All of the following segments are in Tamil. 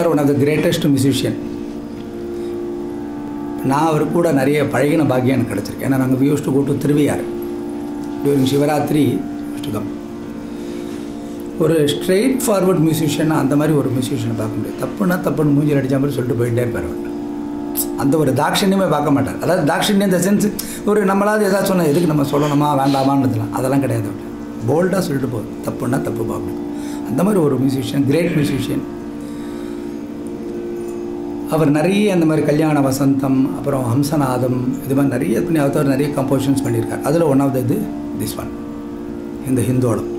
Sir one of the greatest musician நான் அவர் கூட நிறைய பழகின பாக்கியம் எனக்கு கிடச்சிருக்கு ஏன்னா நாங்கள் we used to go to Thiruvaiyaru during Shivaratri to come ஒரு ஸ்ட்ரெயிட் ஃபார்வர்ட் மியூசிஷியனாக அந்த மாதிரி ஒரு மியூசிஷியனை பார்க்க முடியாது தப்புன்னா தப்புன்னு மூஞ்சி அடிச்ச மாதிரி சொல்லிட்டு போயிட்டே இருப்பார் அவர். அந்த ஒரு தாட்சண்யமே பார்க்க மாட்டார் அதாவது தாட்சண்யம் இந்த சென்ஸ் ஒரு நம்மளாவது ஏதாவது சொன்னால் எதுக்கு நம்ம சொல்லணுமா வேண்டாமான்றதுலாம் அதெல்லாம் கிடையாது அவர் போல்டாக சொல்லிட்டு போகுது தப்புன்னா தப்பு பார்க்கணும் அந்த மாதிரி ஒரு மியூசிஷியன் கிரேட் மியூசிஷியன் அவர் நிறைய அந்த மாதிரி கல்யாண வசந்தம் அப்புறம் ஹம்சநாதம் இது மாதிரி நிறைய பண்ணி அவர் நிறைய கம்போசிஷன்ஸ் பண்ணியிருக்கார் அதில் ஒன் ஆஃப் த இது திஸ் ஒன் இந்த ஹிந்தோளம்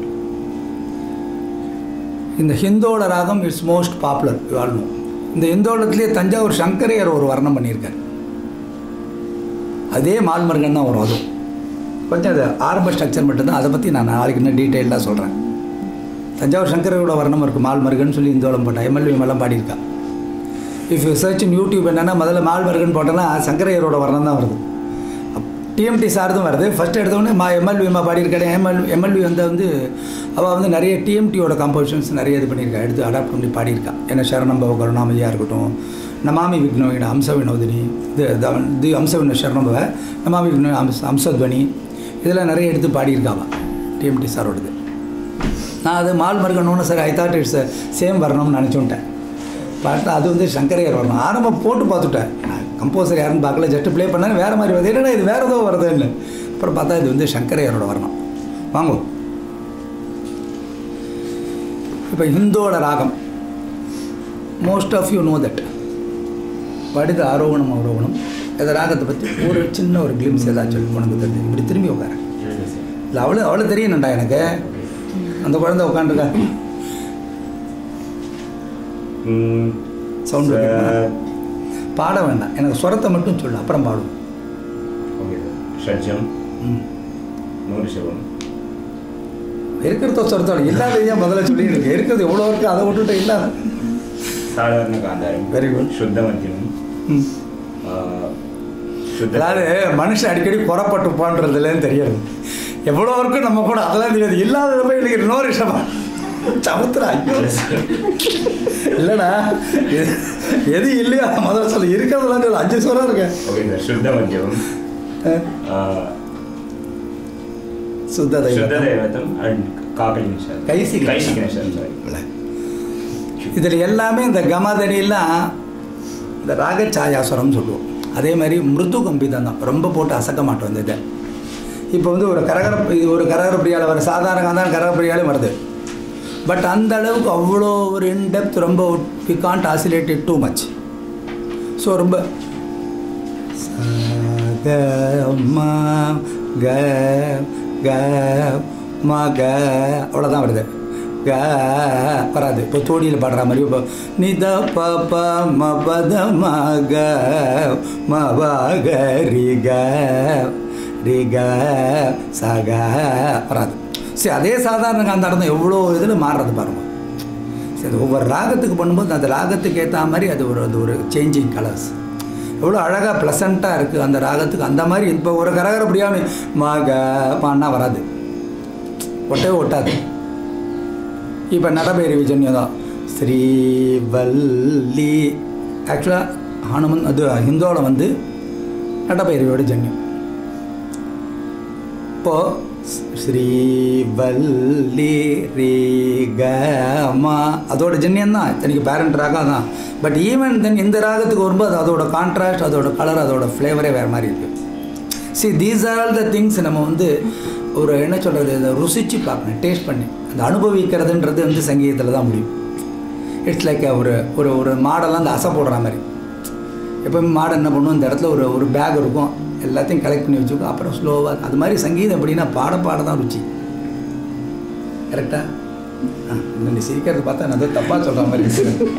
இந்த ஹிந்தோள ராகம் இட்ஸ் மோஸ்ட் பாப்புலர் ஆல்மோ இந்த ஹிந்தோளத்துலேயே தஞ்சாவூர் சங்கரையர் ஒரு வர்ணம் பண்ணியிருக்கார் அதே மால்மருகன் தான் வரும் அதுவும் கொஞ்சம் அது ஆரம்ப ஸ்ட்ரக்சர் மட்டும்தான் அதை பற்றி நான் நாளைக்கு இன்னும் டீட்டெயிலாக சொல்கிறேன் தஞ்சாவூர் சங்கரையோட வர்ணம் இருக்குது மால்மருகன் சொல்லி இந்தோளம் போட்டா எம்எல்ஏ எல்லாம் பாடியிருக்கா if you search in YouTube என்னென்னா முதல்ல மால்மருகன் போட்டோன்னா சங்கரையரோட வர்ணம் தான் வருது டிஎம்டி சார்தும் வருது ஃபஸ்ட் எடுத்தோடனே மா எம்எல்விமா பாடியிருக்கேன் எம்எல் எம்எல்வி வந்து வந்து அவள் வந்து நிறைய டிஎம்டியோட கம்போசிஷன்ஸ் நிறைய இது பண்ணியிருக்கா எடுத்து அடாப்ட் பண்ணி பாடியிருக்கா ஏன்னா சரணம்பவ கருணாமதியாக இருக்கட்டும் நமாமி விக்னோவின அம்ச வினோதினி இது த- இது அம்ச வினோ சரணம்பவ நமாமி விக்னோ அம்ச அம்சத்வனி இதெல்லாம் நிறைய எடுத்து பாடியிருக்காவா டிஎம்டி சாரோடது நான் அது மால் மருகணும்னு சரி ஐ தாட் இட்ஸ் சேம் வரணும்னு நினச்சுட்டேன் பார்த்தா அது வந்து சங்கரையர் வரணும் ஆரம்பம் போட்டு பார்த்துட்டேன் நான் கம்போசர் யாருன்னு பார்க்கல ஜஸ்ட் ப்ளே பண்ணேன் வேறு மாதிரி வருது என்னடா இது வேறு ஏதோ வருதுன்னு அப்புறம் பார்த்தா இது வந்து சங்கரையரோட வரணும் வாங்குவோம் இப்போ ஹிந்தோட ராகம் most of you know that படித ஆரோகணம் அவரோகணம் இந்த ராகத்தை பற்றி ஒரு சின்ன ஒரு கிளிம்ஸ் ஏதாச்சும் உனக்கு தெரிஞ்சு இப்படி திரும்பி உட்கார இல்லை அவ்வளோ அவ்வளோ தெரியணும்டா எனக்கு அந்த குழந்தை உட்காந்துருக்கா Sound பாட வேண்டாம் எனக்கு சுரத்தை மட்டும் சொல்லு அப்புறம் பாடுவோம் ஷட்ஜம் ம் நூரிஷபம் இருக்கிறத சுரத்தோட இல்லாத ஏன் முதல்ல சொல்லி இருக்கு இருக்கிறது எவ்வளோ இருக்கு அதை விட்டுட்டு இல்லாத சாதாரண காந்தாரம் Very good. சுத்த மத்தியமம் ம் ஆ, சுத்த அதாவது மனுஷன் அடிக்கடி புறப்பட்டு போன்றதுலன்னு தெரியாது எவ்வளோ இருக்கும் நம்ம கூட அதெல்லாம் தெரியாது இல்லாதத போய் எனக்கு இன்னொரு விஷயமா சமுத்திரா ஐயோ இல்லைடா எது- எது இல்லையோ அதை முதல்ல சொல்லு இருக்கிறதெல்லாம் சொல்லு அஞ்சு சொல்ல இருக்கேன் ஓகே சார் சுத்த மத்தியமம் ஆ, சுத்த சுத்த தெய்வம் தேவதம் அண்ட் காக்கலி நிஷாத் கைசி கைசி நிஷாத் சாரி இதில் எல்லாமே இந்த கமதனிலாம் இந்த ராகச்சாயாசுரம் சொல்லுவோம் அதே மாதிரி மிருது கம்பிதம் தான் ரொம்ப போட்டு அசக்க மாட்டோம் இந்த இதை இப்போ வந்து ஒரு கரகர இது ஒரு கரகரப்பிரியால் வர சாதாரண காந்தான் கரகரப்பிரியாலே வருது பட் அந்த அளவுக்கு அவ்வளோ ஒரு இன்டெப்த் ரொம்ப we can't oscillate it too much so ரொம்ப க ம க க ம க அவ்வளோதான் வருது க வராது இப்போ தோடியில் பாடுற மாதிரி இப்போ நித ப ப ம பத ம க ம ப க ரி க ரி க ச க வராது சரி அதே சாதாரண காந்தாரம் தான் எவ்வளோ இதில் மாறுறது பாருங்க சரி அது ஒவ்வொரு ராகத்துக்கு பண்ணும்போது அந்த ராகத்துக்கு ஏற்ற மாதிரி அது ஒரு அது ஒரு சேஞ்சிங் கலர்ஸ் எவ்வளோ அழகாக ப்ளசண்ட்டாக இருக்குது அந்த ராகத்துக்கு அந்த மாதிரி இப்போ ஒரு கரகர முடியாமல் மாக பான்னா வராது ஒட்டவே ஒட்டாது இப்போ நடபேரி விஜன்யம் தான் ஸ்ரீவல்லி ஆக்சுவலாக ஹனுமன் அது ஹிந்தோவில் வந்து நடபைரவியோட ஜன்யம் இப்போது ஸ்ரீவல்லி ரீகமா அதோட ஜன்யம் தான் இத்தனைக்கு பேரண்ட் ராகம் தான் பட் ஈவன் தென் இந்த ராகத்துக்கு வரும்போது அதோட கான்ட்ராஸ்ட் அதோட கலர் அதோட ஃப்ளேவரே வேறு மாதிரி இருக்குது see these are all the things நம்ம வந்து ஒரு என்ன சொல்கிறது இதை ருசிச்சு பார்க்கணும் டேஸ்ட் பண்ணி அந்த அனுபவிக்கிறதுன்றது வந்து சங்கீதத்தில் தான் முடியும் இட்ஸ் லைக் ஒரு ஒரு ஒரு மாடெல்லாம் அந்த அசை போடுற மாதிரி எப்பவுமே மாடு என்ன பண்ணும் இந்த இடத்துல ஒரு ஒரு பேக் இருக்கும் எல்லாத்தையும் கலெக்ட் பண்ணி வச்சுக்கோ அப்புறம் ஸ்லோவாக அது மாதிரி சங்கீதம் எப்படின்னா பாட பாட தான் ருச்சி கரெக்டா ஆ இல்லை நீ சிரிக்கிறது பார்த்தா நான் ஏதோ தப்பாக சொல்கிற மாதிரி இருக்கு.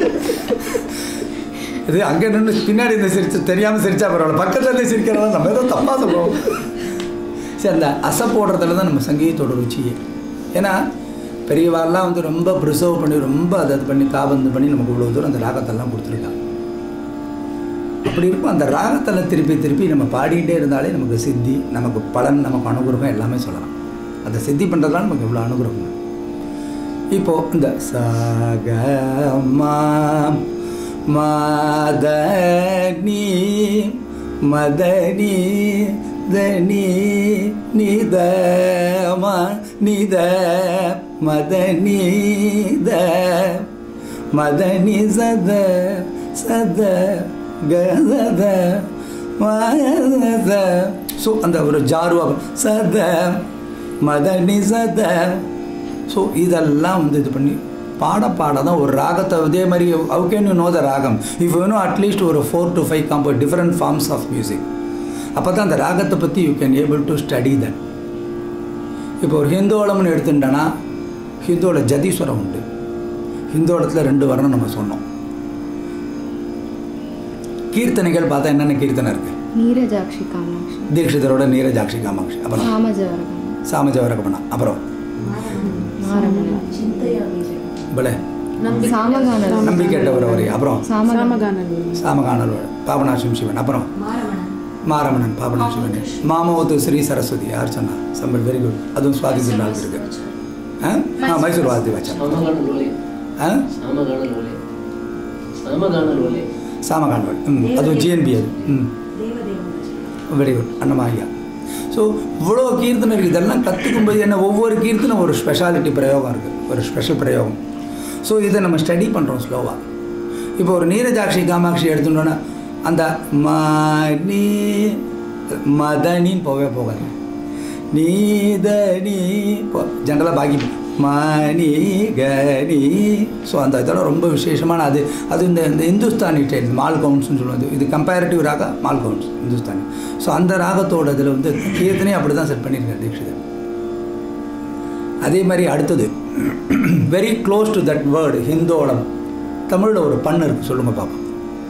இது அங்கே நின்று பின்னாடி இந்த சிரிச்சு தெரியாமல் சிரிச்சா பரவாயில்ல பக்கத்துல இருந்து சிரிக்கிறதா நம்ம ஏதோ தப்பாக சொல்லுவோம் சரி அந்த அசை போடுறதுல தான் நம்ம சங்கீதத்தோட ருச்சியே ஏன்னா பெரியவாள்லாம் வந்து ரொம்ப ப்ரிசர்வ் பண்ணி ரொம்ப அதை இது பண்ணி காபந்து பண்ணி நமக்கு இவ்வளோ தூரம் அந்த ராகத்தெல்லாம் கொடுத்துருக்காங்க அப்படி இருக்கும் அந்த ராகத்தில் திருப்பி திருப்பி நம்ம பாடிக்கிட்டே இருந்தாலே நமக்கு சித்தி நமக்கு பலன் நமக்கு அனுகிரகம் எல்லாமே சொல்லலாம் அதை சித்தி பண்ணுறதுலாம் நமக்கு இவ்வளோ அனுகிரகம் இப்போது இந்த சகமா மதனி மதனி தனி நித ம நித மதனி த மதனி சத சத கத மத ஸோ அந்த ஒரு ஜாருவா சத மதனி சத ஸோ இதெல்லாம் வந்து இது பண்ணி பாட பாட தான் ஒரு ராகத்தை இதே மாதிரி how can you know the ராகம் இஃப் யூ நோ அட்லீஸ்ட் ஒரு four to five combo different forms of music அப்போ தான் அந்த ராகத்தை பற்றி you can able to study that இப்போ ஒரு ஹிந்தோளம்னு எடுத்துட்டேன்னா ஹிந்தோட ஜதீஸ்வரம் உண்டு ஹிந்தோளத்தில் ரெண்டு வர்ணம் நம்ம சொன்னோம் கீர்த்தனைகள் பார்த்தா என்னென்ன கீர்த்தனை இருக்கு நீரஜாட்சி காமாட்சி தீட்சிதரோட நீரஜாட்சி காமாட்சி அப்புறம் சாமஜவரகம் சாமஜவரகமனா அப்புறம் மாரமணம் பலே சாமகான நம்பிக்கையற்றவர் அவரை அப்புறம் சாமகான சாமகானல் பாபநாசம் சிவன் அப்புறம் மாரமணன் பாபநாசம் சிவன் மாமோத்து ஸ்ரீ சரஸ்வதி யார் சொன்னா சம்பல் வெரி குட் அதுவும் சுவாதி திருநாள் இருக்கு ஆ ஆ, மைசூர் வாத்தி வச்சேன் சாமகான லோலே ஆ சாமகான லோலே சாமகான லோலே சாமகானவள் ம் அதுவும் ஜிஎன்பி அது ம் வெரி குட் அன்னமாய்யா ஸோ இவ்வளோ கீர்த்தனை இருக்குது இதெல்லாம் கற்றுக்கும்போது என்ன ஒவ்வொரு கீர்த்தனை ஒரு ஸ்பெஷாலிட்டி பிரயோகம் இருக்குது ஒரு ஸ்பெஷல் பிரயோகம் ஸோ இதை நம்ம ஸ்டடி பண்ணுறோம் ஸ்லோவாக இப்போ ஒரு நீரஜாட்சி காமாட்சி எடுத்துட்டோன்னா அந்த மணி மதனின்னு போகவே போகாது நீதனி ஜென்ரலாக பாக்கி மணி கனி ஸோ அந்த இதெல்லாம் ரொம்ப விசேஷமான அது அது இந்த இந்த இந்துஸ்தானி ஸ்டைல் மால் கவுண்ட்ஸ்னு சொல்லுவது இது comparative raga Malkauns Hindustani so அந்த ராகத்தோட இதில் வந்து கீர்த்தனையும் அப்படி தான் செட் பண்ணியிருக்காரு தீட்சிதர் அதே மாதிரி அடுத்தது very close to that word Hindolam தமிழில் ஒரு பண்ணு இருக்கு சொல்லுங்க பாப்போம்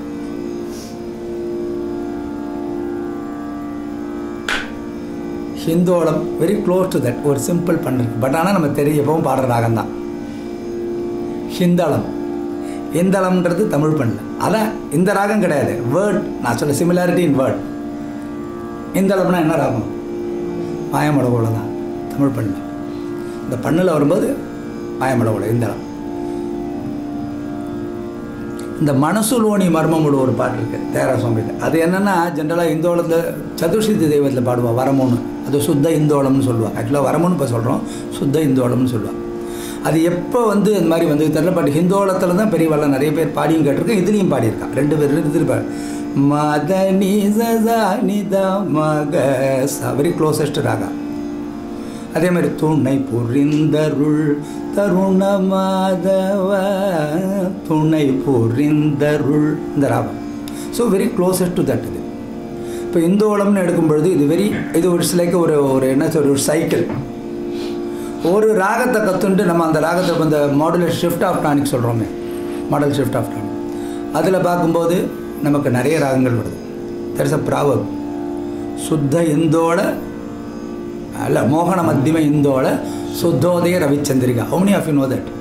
Hindolam very close to that ஒரு சிம்பிள் பண்ணு இருக்கு பட் ஆனால் நம்ம தெரிய எப்பவும் பாடுற ராகம் தான் ஹிந்தளம் இந்தளம்ன்றது தமிழ் பண்ணு அதான் இந்த ராகம் கிடையாது வேர்ட் நான் சொல்ல சிமிலாரிட்டி இன் வேர்ட் இந்தளம்னா என்ன ராகம் மாயமடகோல தான் தமிழ் பண்ணு இந்த பண்ணில் வரும்போது மாயமடகோல இந்தளம் இந்த மனசுலோனி மர்மமுடு ஒரு பாட்டு இருக்குது தேரா சுவாமியில் அது என்னென்னா ஜென்ரலாக இந்தோளத்தில் சதுர்சித்தி தெய்வத்தில் பாடுவா வரமுன்னு அது சுத்த இந்தோளம்னு சொல்லுவாள் ஆக்சுவலாக வரமுன்னு இப்போ சொல்கிறோம் சுத்த இந்தோளம்னு சொல்லுவாள் அது எப்போ வந்து இந்த மாதிரி வந்து தெரியல பட் ஹிந்தோளத்தில் தான் பெரியவாள் நிறைய பேர் பாடியும் கேட்டிருக்கேன் இதுலேயும் பாடியிருக்கான் ரெண்டு பேர் இதில் பாடு மத நி சதா நித மக வெரி க்ளோசஸ்ட் ராகா அதே மாதிரி துணை புரிந்தருள் தருண மாதவ துணை புரிந்தருள் இந்த ராகம் so very closest to that இது இப்போ இந்தோளம்னு எடுக்கும் பொழுது இது வெரி இது ஒரு லைக் ஒரு ஒரு என்ன சொல்ற ஒரு சைக்கிள் ஒரு ராகத்தை கற்றுண்டு நம்ம அந்த ராகத்தை இந்த மாடுலர் ஷிஃப்ட் ஆஃப் டானிக் சொல்கிறோமே மாடல் ஷிஃப்ட் ஆஃப் டானிக் அதில் பார்க்கும்போது நமக்கு நிறைய ராகங்கள் வருது தெர்ஸ் அ ப்ராவம் சுத்த இந்தோட ಅಲ್ಲ ಮೋಹನ ಮಧ್ಯಮ ಇಂದೋಳ ಶುದ್ಧೋದಯ ರವಿಚಂದ್ರಿಕಾ ಹೌನಿ of you know that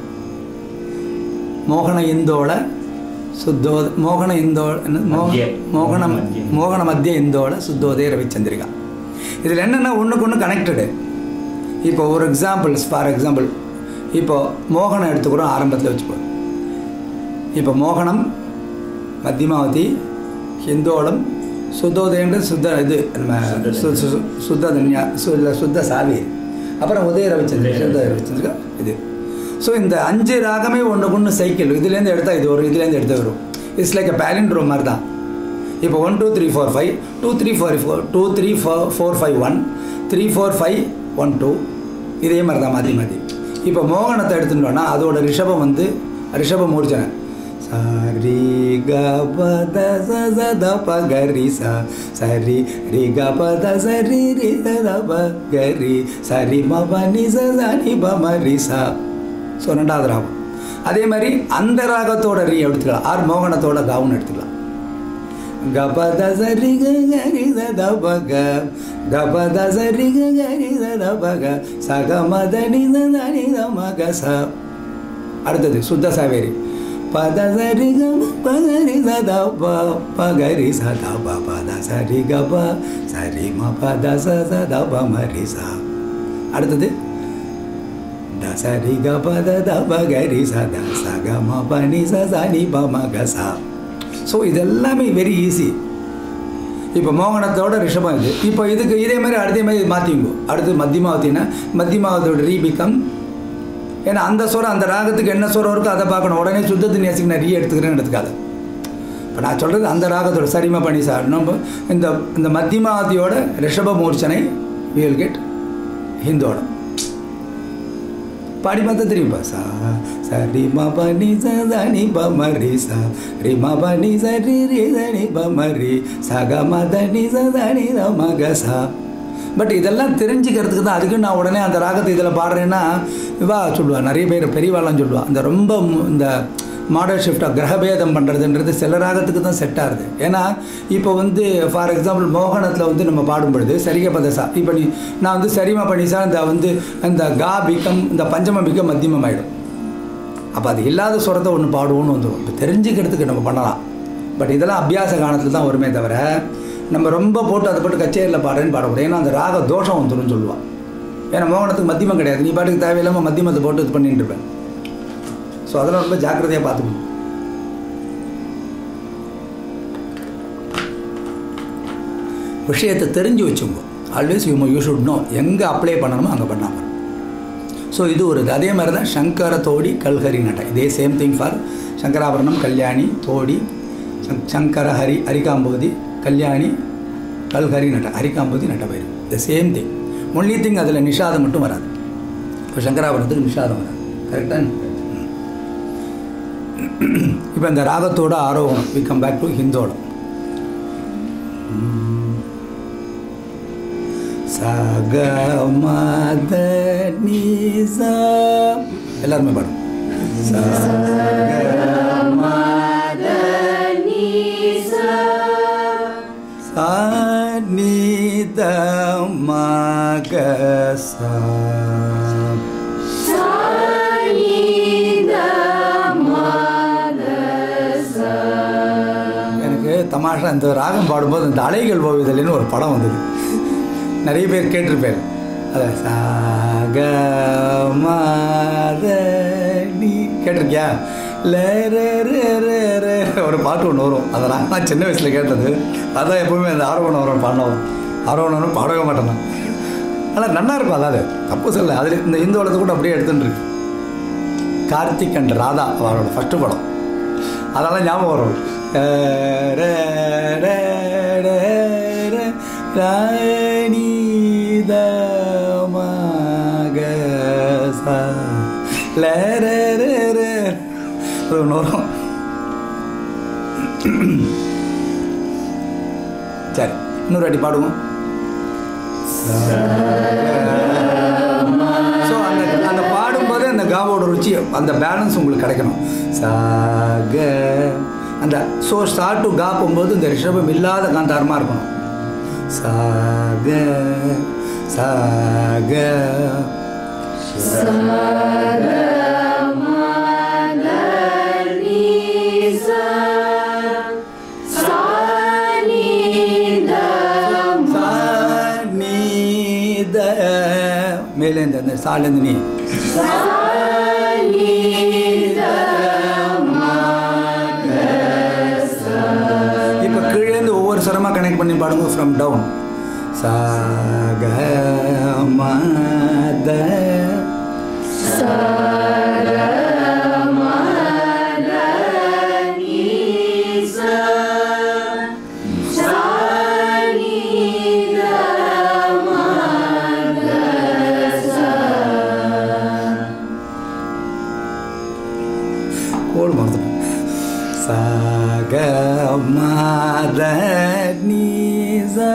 Mohana Hindola ಶುದ್ಧೋದ ಮೋಹನ ಇಂದೋಳ ಮೋ- மத்திய. மோகன மத்திய. மோகன மத்திய இந்தோட சுத்தோதய ரவிச்சந்திரிகா இதில் என்னென்னா ஒன்றுக்கு ஒன்று கனெக்டடு இப்போ ஒரு எக்ஸாம்பிள்ஸ் ஃபார் எக்ஸாம்பிள் இப்போ மோகனம் எடுத்துக்கிறோம் ஆரம்பத்தில் வச்சுப்போம் இப்போ மோகனம் மத்தியமாவதி ஹிந்தோளம் சுத்தோதயன்றது சுத்த இது நம்ம சு- சு- சுத்த தன்யா சுத்த சுத்த சாவி அப்புறம் உதய ரவிச்சந்திரன் சுத்த ரவிச்சந்திரா இது ஸோ இந்த அஞ்சு ராகமே ஒன்றுக்கு ஒன்று சைக்கிள் இதுலேருந்து எடுத்தால் இது வரும் இதுலேருந்து எடுத்து வரும் இட்ஸ் லைக் அ பேலிண்ட்ரோம் மாதிரி தான் இப்போ one two three four five two three four four two three four four five one three four five one two இதே மாதிரி தான் மாற்றி மாற்றி இப்போ மோகனத்தை எடுத்துட்டோன்னா அதோட ரிஷபம் வந்து ரிஷப மூர்ச்சனை சரி க பத ச ச த ப க ரி ச சரி ரி க பத சரி ரி த த ப க ரி சரி ம ப நி ச ச நி ப ம ரி ச ஸோ ரெண்டாவது ராகம் அதே மாதிரி அந்த ராகத்தோட ரீ எடுத்துக்கலாம் ஆர் மோகனத்தோட கவுன் எடுத்துக்கலாம் கபத சரி க க ரி த த ப க கபத சரி க க ரி த த ப க ச க ம த நி த த நி த ம க ச அடுத்தது சுத்த சாவேரி பத சரி க ம ப க ரி ச த ப ப க ரி ச த ப ப த சரி க ப சரி ம ப த ச ச த ப ம ரி ச அடுத்தது த சரி க ப த த ப க ரி ச த ச க ம ப நி ச ச நி ப ம க ச ஸோ இது எல்லாமே வெரி ஈஸி இப்போ மோகனத்தோட ரிஷபம் இது இப்போ இதுக்கு இதே மாதிரி அடுத்த மாதிரி மாற்றிங்கோ அடுத்து மத்தியமாவத்தின்னா மத்தியமாவத்தோட ரீபிகம் ஏன்னா அந்த சுரம் அந்த ராகத்துக்கு என்ன சுரம் இருக்கோ அதை பார்க்கணும் உடனே சுத்தத்து நேசிக்கு நான் ரீ எடுத்துக்கிறேன்னு எடுத்துக்காது இப்போ நான் சொல்கிறது அந்த ராகத்தோட சரிமா பண்ணி சார் நம்ம இந்த இந்த மத்தியமாவதியோட ரிஷப மூர்ச்சனை வியல் கெட் ஹிந்தோட பாடி பார்த்தா தெரியும்பா சா ச ரி ம ப நி ச த நி ப ம ரி ச ரி ம ப நி ச ரி ரி த நி ப ம ரி ச க ம த நி ச த நி த ம க சா பட் இதெல்லாம் தெரிஞ்சுக்கிறதுக்கு தான் அதுக்கு நான் உடனே அந்த ராகத்தை இதில் பாடுறேன்னா இவா சொல்லுவா நிறைய பேர் பெரியவாலாம் சொல்லுவா அந்த ரொம்ப மு- இந்த மாடல் ஷிஃப்டாக கிரகபேதம் பண்ணுறதுன்றது சில ராகத்துக்கு தான் செட் ஆகுது ஏன்னா இப்போ வந்து ஃபார் எக்ஸாம்பிள் மோகனத்தில் வந்து நம்ம பாடும் பொழுது சரிக பதசா இப்போ நீ நான் வந்து சரிமா பண்ணிசா இந்த வந்து இந்த கா பிக்கம் இந்த பஞ்சம பிக்கம் மத்தியமம் ஆகிடும் அப்போ அது இல்லாத சுரத்தை ஒன்று பாடுவோன்னு வந்துடும் இப்போ தெரிஞ்சுக்கிறதுக்கு நம்ம பண்ணலாம் பட் இதெல்லாம் அபியாச காலத்தில் தான் வருமே தவிர நம்ம ரொம்ப போட்டு அதை போட்டு கச்சேரியில் பாடுறேன்னு பாடக்கூடாது ஏன்னா அந்த ராக தோஷம் வந்துடும் சொல்லுவான் ஏன்னா மோகனத்துக்கு மத்தியமம் கிடையாது நீ பாட்டுக்கு தேவையில்லாமல் மத்தியமத்தை போட்டு இது பண்ணிட்டு இருப்பேன் ஸோ அதெல்லாம் ரொம்ப ஜாக்கிரதையாக பார்த்துக்கணும் விஷயத்தை தெரிஞ்சு வச்சுக்கோ always you you should know எங்கே அப்ளை பண்ணணுமோ அங்கே பண்ணாமல் ஸோ இது ஒரு இது. அதே மாதிரி தான் சங்கர தோடி கல்ஹரி நட இதே same thing for Shankarabharanam Kalyani Todi சங் சங்கர ஹரி ஹரிகாம்போதி கல்யாணி கல்ஹரி நட ஹரிகாம்போதி நட்டபயிரு the same thing only thing அதில் நிஷாதம் மட்டும் வராது இப்போ சங்கராபரணத்துக்கு நிஷாதம் வராது கரெக்டாக இப்போ இந்த ராகத்தோட ஆரோகணம் we come back to Hindolam சக மத நிசா எல்லாருமே பாடும் சனித மகசா எனக்கு தமாஷா இந்த ராகம் பாடும்போது இந்த அலைகள் ஓவியதல்னு ஒரு படம் வந்தது நிறைய பேர் கேட்டிருப்பேன் அதை சாக நீ கேட்டிருக்கியா லே ரே ரே ரே ரே ஒரு பாட்டு ஒன்று வரும் அதை நான் நான் சின்ன வயசில் கேட்டது அதான் எப்பவுமே அந்த ஆரோவணம் வரும் பாடணும் ஆரோவணம்னு பாடவே மாட்டேன் நான் ஆனால் நல்லா இருக்கும் அதாவது தப்பு சொல்ல அதில் இந்த இந்து வளத்தை கூட அப்படியே எடுத்துட்டு இருக்கு கார்த்திக் அண்ட் ராதா அவரோட ஃபஸ்ட்டு படம் அதெல்லாம் ஞாபகம் வரும் அஹ் ரே ரே ரே ரே ராணித மகசா லே ரே ரே ரே அது ஒன்று வரும் சரி இன்னொரு வாட்டி பாடுவோம் ஸோ அந்த அந்த பாடும்போது அந்த காவோட ருச்சி அந்த பேலன்ஸ் உங்களுக்கு கிடைக்கணும் சாக அந்த ஸோ ஸ்டார்ட் டு கா போகும்போது இந்த ரிஷபம் இல்லாத காந்தாரமாக இருக்கணும் சாக சாக சானித மேலேந்து அந்த சாலேந்து நீ இப்போ கீழேந்து ஒவ்வொரு ஸ்வரமாக கனெக்ட் பண்ணி பாடுங்க ஃப்ரம் டவுன் சாக மத கோடு மறந்துட்டேன் சாக மத நீசா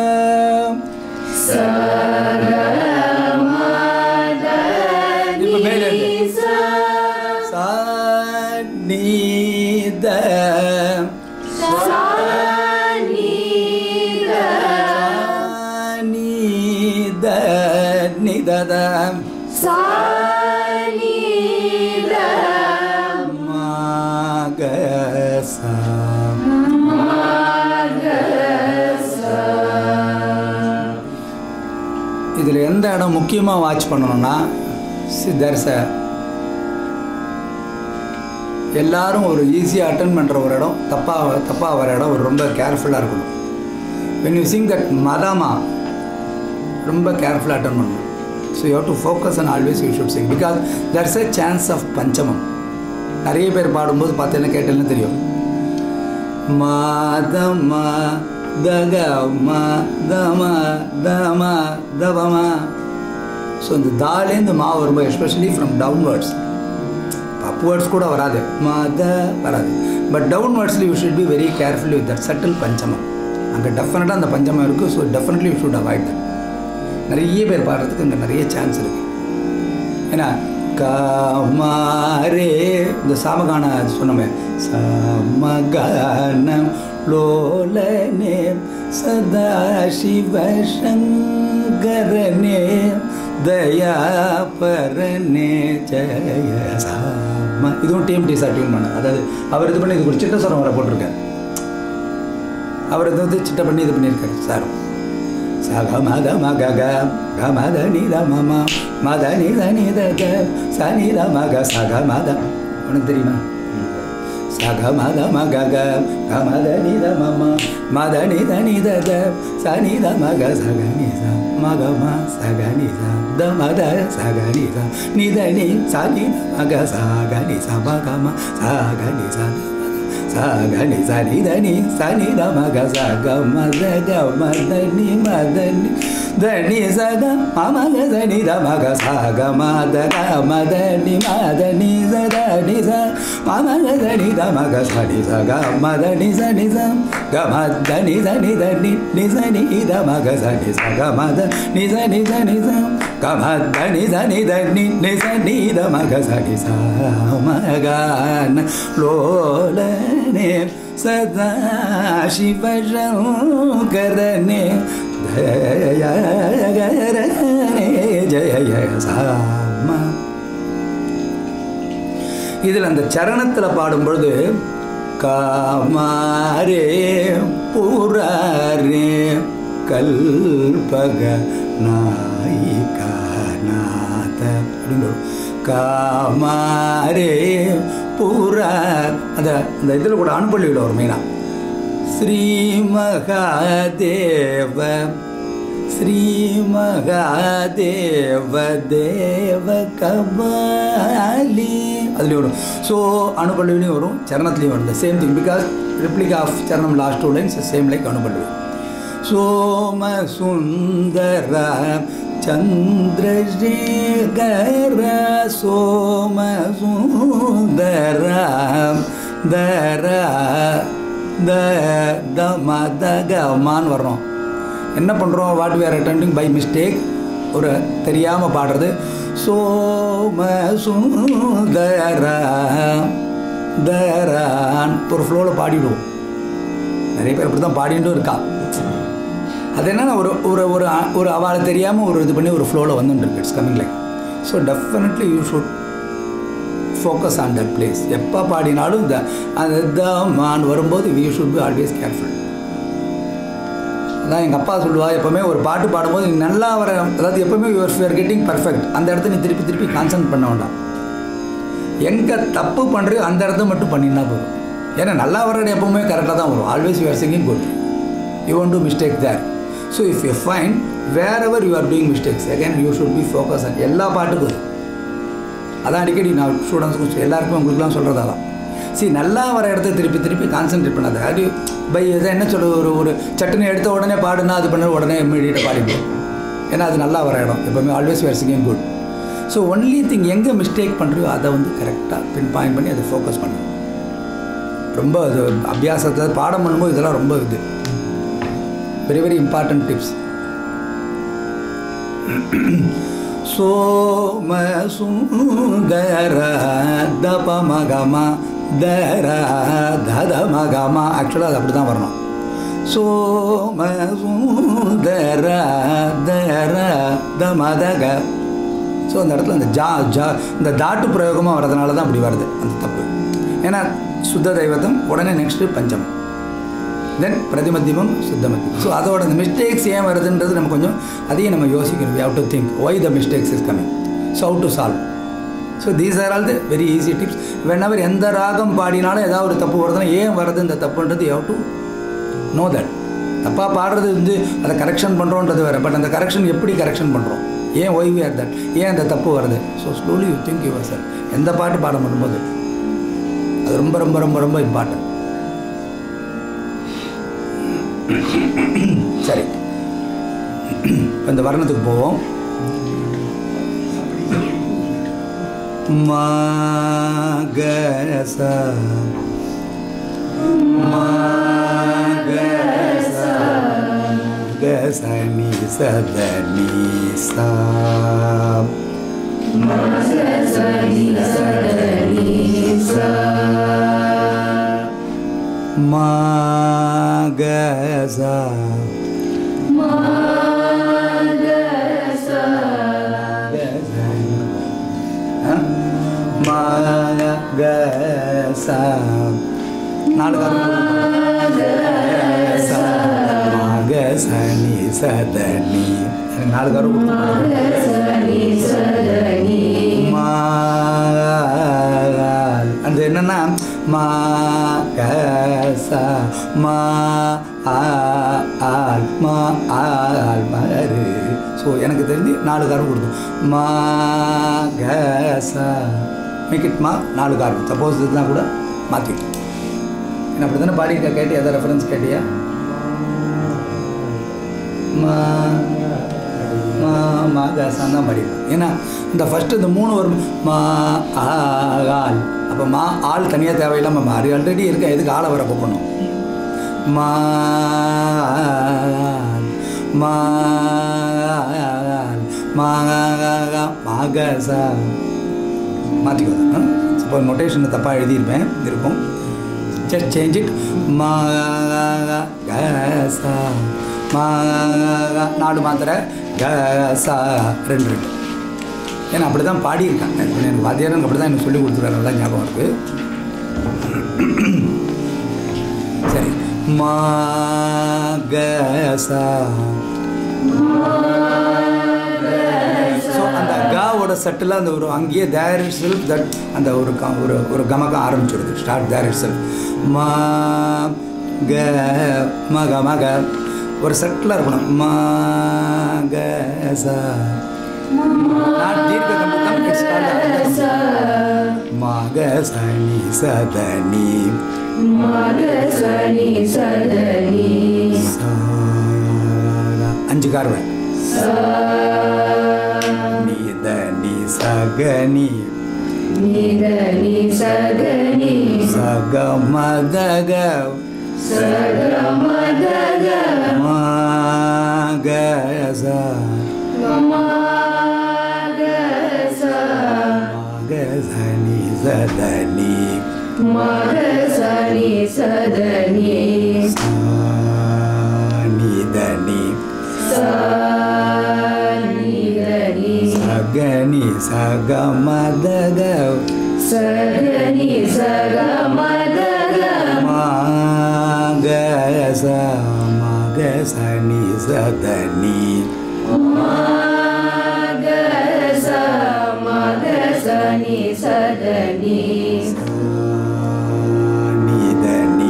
இப்போ மேலே சா நீத நீத நிதத மகசா இதில் எந்த இடம் முக்கியமாக வாட்ச் பண்ணணும்னா தேர்ஸ் எல்லாரும் ஒரு ஈஸியாக அட்டன் பண்ணுற ஒரு இடம் தப்பாக தப்பாக வர இடம் ஒரு ரொம்ப கேர்ஃபுல்லாக இருக்கணும் when you sing that மதாமா ரொம்ப கேர்ஃபுல்லாக அட்டன் பண்ணணும் so you to focus and always you should sing because that's a chance of பஞ்சமம் நிறைய பேர் பாடும்போது பார்த்தேன்னா கேட்டேன்னு தெரியும் மாதமா தகமா தமா தமா தவமா ஸோ இந்த தாலேருந்து மா வரும்போது எஸ்பெஷலி ஃப்ரம் டவுன்வர்ட்ஸ் அப்வேர்ட்ஸ் கூட வராது மத வராது பட் டவுன்வர்ட்ஸில் you should be very carefully with that subtle பஞ்சமம் அங்கே டெஃபினட்டாக அந்த பஞ்சமம் இருக்குது so definitely you should avoid that நிறைய பேர் பாடுறதுக்கு அங்கே நிறைய சான்ஸ் இருக்குது ஏன்னா காமாரே இந்த சாமகான சொன்னோமே சாமகானம் லோலனே சதா சிவ சங்கரனே தயாபரனே ஜய சாம இதுவும் டீம் டீஸாக டியூன் பண்ண அதாவது அவர் இது பண்ணி இது ஒரு சிட்ட சுரம் வர போட்டிருக்காரு அவர் இது வந்து சிட்ட பண்ணி இது பண்ணியிருக்காரு சாரும் சக மத மக க க மத நித மம மத நித நித க ச நித மக சக மத உனக்கு தெரியுமா சக மத மக க க மத நித மம மத நித நித க ச நித மக சக நித மக ம சக நித த மத சக நித நித நி ச நித மக சக நி ச மக ம சக நி ச சகனி சனி தனி சனி தமக சக மத க மத நி மத நி தனி சக மமக சனி தமக சக மத க மத நி மத நி சத நி ச மமக சனி தமக சனி சக மத நி சனி ச க மத நி சனி தனி நி சனி தமக சனி சக மத நி சனி சனி ச க மத நி சனி தனி நி சனி தமக சனி ச மகன லோலனே சதா சிவசங்கரனே ஜயகரனே ஜய சாம இதில் அந்த சரணத்தில் பாடும்பொழுது காமாரே புராரே கல்பக நாயிகா நாத அப்படின்னு வரும். காமாரே புரா அந்த அந்த இதில் கூட அனுப்பள்ளியில் வரும் மெயினாக ஸ்ரீ மகாதேவ ஸ்ரீ மகாதேவ தேவ கபாலி அதுலேயும் வரும் ஸோ அனுபல்லுவிலையும் வரும் சரணத்துலேயும் வரும் same thing because replica of சரணம் last two lines same like அனுபல்லுவி சோம சுந்தர சந்திரசேகர சோம சுந்தர தர த த ம த க மான்னு வரணும் என்ன பண்ணுறோம் what we are attempting by mistake ஒரு தெரியாமல் பாடுறது சோம சுந்தர தரான் ஒரு ஃப்ளோவில் பாடிடுவோம் நிறைய பேர் அப்படி தான் பாடிட்டும் இருக்கா அது என்னன்னா ஒரு ஒரு ஒரு ஒரு அவளை தெரியாமல் ஒரு இது பண்ணி ஒரு ஃப்ளோவில் வந்துட்டு இருக்கு it's coming like so definitely you should focus on that place எப்போ பாடினாலும் இந்த அந்த த மான் வரும்போது we should be always careful அதான் எங்கள் அப்பா சொல்லுவா எப்போவுமே ஒரு பாட்டு பாடும்போது நீ நல்லா வர அதாவது எப்போவுமே யுவர் யூஆர் கெட்டிங் பர்ஃபெக்ட் அந்த இடத்த நீ திருப்பி திருப்பி கான்சன்ட் பண்ண வேண்டாம் எங்கே தப்பு பண்ணுறியோ அந்த இடத்த மட்டும் பண்ணினா போதும் ஏன்னா நல்லா வர இடம் எப்போவுமே கரெக்டாக தான் வரும் always you're singing good you won't to mistake there so if you fine wherever you are doing mistakes again you should be focus on எல்லா பாட்டுக்கும் அதான் அடிக்கடி நான் ஸ்டூடெண்ட்ஸ்க்கும் எல்லாருக்கும் உங்களுக்குலாம் சொல்கிறதா தான் சரி நல்லா வர இடத்த திருப்பி திருப்பி கான்சென்ட்ரேட் பண்ணாத அது பை இதை என்ன சொல்ல ஒரு ஒரு சட்டுன்னு எடுத்த உடனே பாடுனா அது பண்ண உடனே இம்மீடியட்டாக பாடிப்போம் ஏன்னா அது நல்லா வர இடம் எப்போவுமே always where singing good so only thing எங்கே மிஸ்டேக் பண்ணுறியோ அதை வந்து கரெக்டாக பின் பாயிண்ட் பண்ணி அதை ஃபோக்கஸ் பண்ணணும் ரொம்ப அது அபியாசத்தை பாடம் பண்ணும்போது இதெல்லாம் ரொம்ப இது வெரி வெரி இம்பார்ட்டன்ட் டிப்ஸ் சோம சுந்தர தப மகம தர தத மகம ஆக்சுவலாக அது அப்படி தான் வரணும் சோம சுந்தர தர த மதக ஸோ அந்த இடத்துல அந்த ஜா ஜா இந்த தாட்டு பிரயோகமாக வர்றதுனால தான் அப்படி வருது அந்த தப்பு ஏன்னா சுத்த தெய்வத்தம் உடனே நெக்ஸ்ட்டு பஞ்சமம் தென் பிரதிமத்தியமம் சுத்தமத்தியம் ஸோ அதோட இந்த மிஸ்டேக்ஸ் ஏன் வருதுன்றது நம்ம கொஞ்சம் அதையும் நம்ம யோசிக்கணும் we have to think why the mistakes is coming so how to solve so these are all the very easy tips when எந்த ராகம் பாடினாலும் ஏதாவது ஒரு தப்பு வருதுன்னா ஏன் வருது இந்த தப்புன்றது யூ டு நோ தட் தப்பாக பாடுறது வந்து அதை கரெக்ஷன் பண்ணுறோன்றது வேறு பட் அந்த கரெக்ஷன் எப்படி கரெக்ஷன் பண்ணுறோம் ஏன் ஒய்வி ஆர் தட் ஏன் அந்த தப்பு வருது so slowly you think your sir எந்த பாட்டு பாட பண்ணும்போது அது ரொம்ப ரொம்ப ரொம்ப ரொம்ப இம்பார்ட்டன்ட் சரி இப்ப இந்த வர்ணத்துக்கு போவோம் மாகச மாகச கசனி சதனி சா மாகச மாகச நாலு மாகசனி சதனி எனக்கு நாலு கரு மால் அந்த என்னன்னா மா கச மா ஆ ஆல் மா ஆல் மரு ஸோ எனக்கு தெரிஞ்சு நாலு காரம் கொடுக்கும் மா கச மேக் இட் மா நாலு காரம் சப்போஸ் இதுதான் கூட மாற்றி என்ன அப்படி தானே பாடியிருக்க கேட்டு எதாவது ரெஃபரன்ஸ் கேட்டியா மா மா மாகாசான் தான் படிப்போம் ஏன்னா இந்த ஃபஸ்ட்டு இந்த மூணு வரும் மா ஆ ஆள் அப்போ மா ஆள் தனியாக தேவையில்லாமல் மா அது ஆல்ரெடி இருக்க எதுக்கு ஆளை வர கூப்பிடணும் மா மா மா மாகசா மாற்றிக்கோ இப்போ நொட்டேஷனை தப்பாக எழுதியிருப்பேன் இருக்கும் ஜஸ்ட் சேஞ்ச் இட் மா கசா மா நாலு மாத்திரை கசா ரெண்டு ரெண்டு ஏன்னா அப்படி தான் பாடியிருக்காங்க எனக்கு வாத்தியார் எனக்கு அப்படி தான் எனக்கு சொல்லி கொடுத்துருக்காரு நல்லா ஞாபகம் இருக்குது சரி மா கசா ஸோ அந்த காவோட சட்டில் அந்த ஒரு அங்கேயே தேர் இட் செல்ஃப் தட் அந்த ஒரு க- ஒரு ஒரு கமகம் ஆரம்பிச்சிடுது ஸ்டார்ட் தேர் இட் செல்ஃப் மா க மக மக ஒரு செட்டில் இருக்கணும் மா க ச நாட் தீர்க்க கம்பத்தம் இட்ஸ் கால்ட் மா க சனி சதனி சா அஞ்சு கார்வன் நீத நீ சகனி சக மதக மகச மகசனி சதனி சானிதனி சகனி சக மதக மகச மகசனி சதனி சானிதனி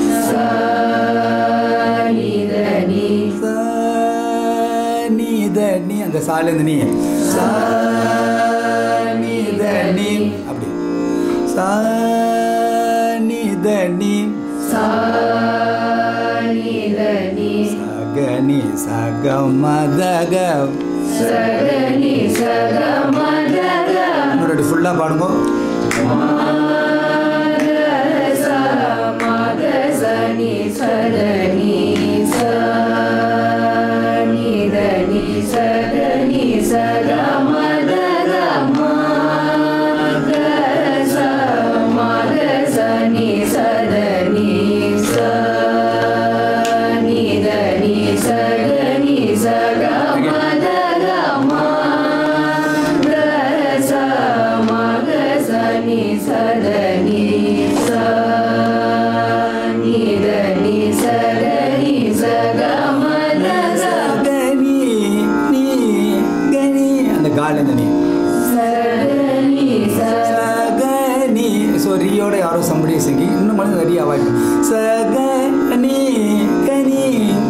சானிதனி அந்த சாலேந்து நீ சானிதனி அப்படி சானிதனி சகனி சக மதக இன்னொரு ஃபுல்லாக பாடுங்க சதனி ச சகனி கனி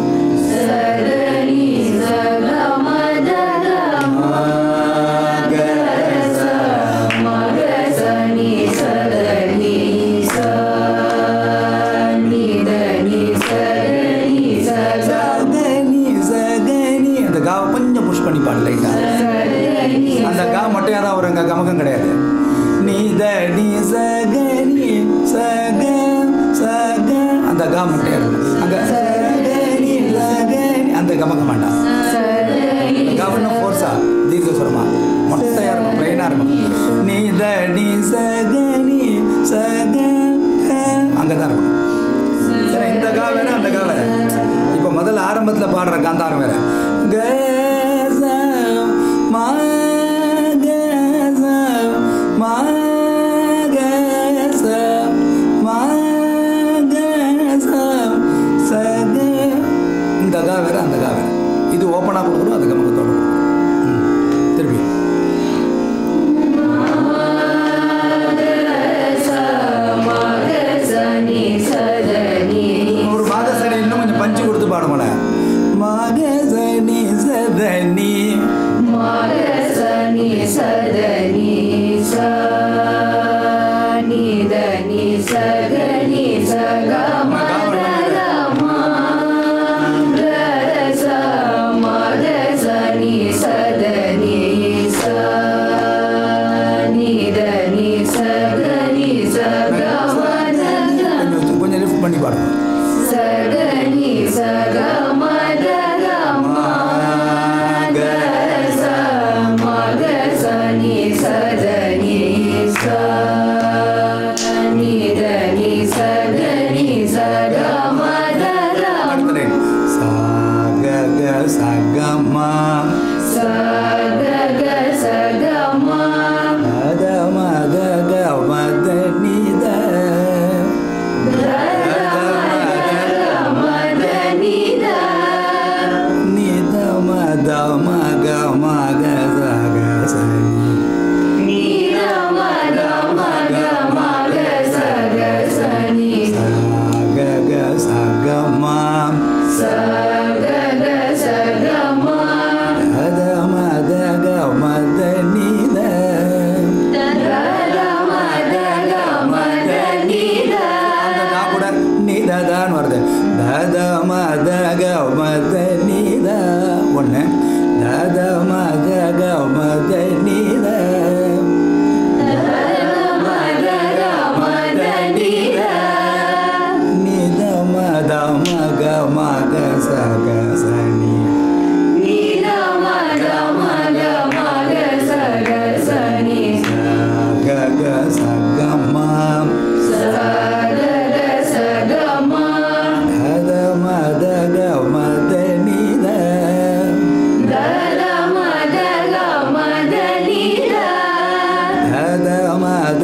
சகனி சகனி அந்த காவை கொஞ்சம் புஷ் பண்ணி பாடு லைட்டா அந்த கா மட்டும் தான் வரும் அங்கே கமகம் கிடையாது நீ த நீ சக நீ சக சக அந்த கா மட்டும் இருக்கும் அங்கே சக நீ சக நீ அந்த கமகம் வேண்டாம் கவனம் ஃபோர்ஸா தீர்க்க சுரமா மொட்டையாக இருக்கும் பிளைனாக இருக்கும் நீ த நீ சக நீ சக அங்கே தான் இருக்கும் சரி இந்த கா வேற அந்த கா வேற இப்போ முதல்ல ஆரம்பத்தில் பாடுற காந்தாரம் வேற க ச மா க ச மா க ச மா க ச ச க இந்த கா வேற அந்த கா வேற இது ஓப்பனாக கொடுக்கணும் அது கமக்கத்தோட கொடுக்கணும் ம், திருப்பி ஒரு மாகசனி இன்னும் கொஞ்சம் பஞ்சு கொடுத்து பாடுங்கள மாகசனி சதனி கொஞ்சம் கொஞ்சம் லிஃப்ட் பண்ணி பாடுங்க அடுத்த லைன் சக க சகமா மத மத க மத நித நித மத மக மக சக சனி சக க சகமா மத மத க மத நித அந்த கா கூட நிததான் வருது தத மத க மத நித ஒன்று தத மத க மத நித நித மத மக மக சக சனி சக க சகமா தத மத க மத நித தத மத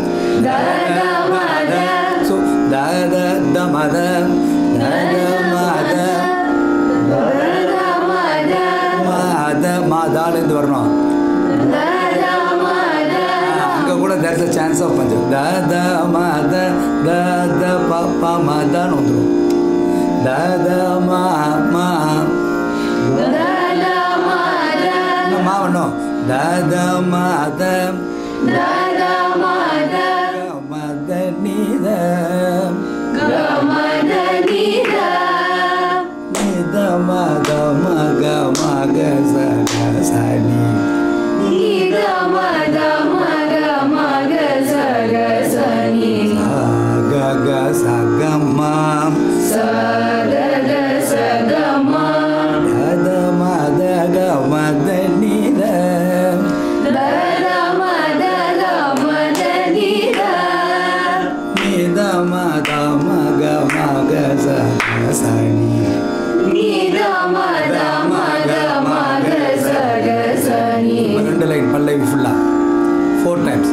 சோ தத த மத தத மத மத மதாலேருந்து வரணும் அங்கே கூட தேர்ஸ் அ சான்ஸ் ஆஃப் பஞ்சு த த ம த த த ப ப ம தான்னு வந்துடும் த த ம ம இன்னும் மா வேணும் த த ம த ம த நீ த நீ த ம த ம க ம க ச க ச நீ ச க க ச க ம த த ம த க ம த நீ த நீ த ம த ம க ம க ச க ச நீ ரெண்டு லைன் பல்லவி ஃபுல்லா ஃபோர் டைம்ஸ்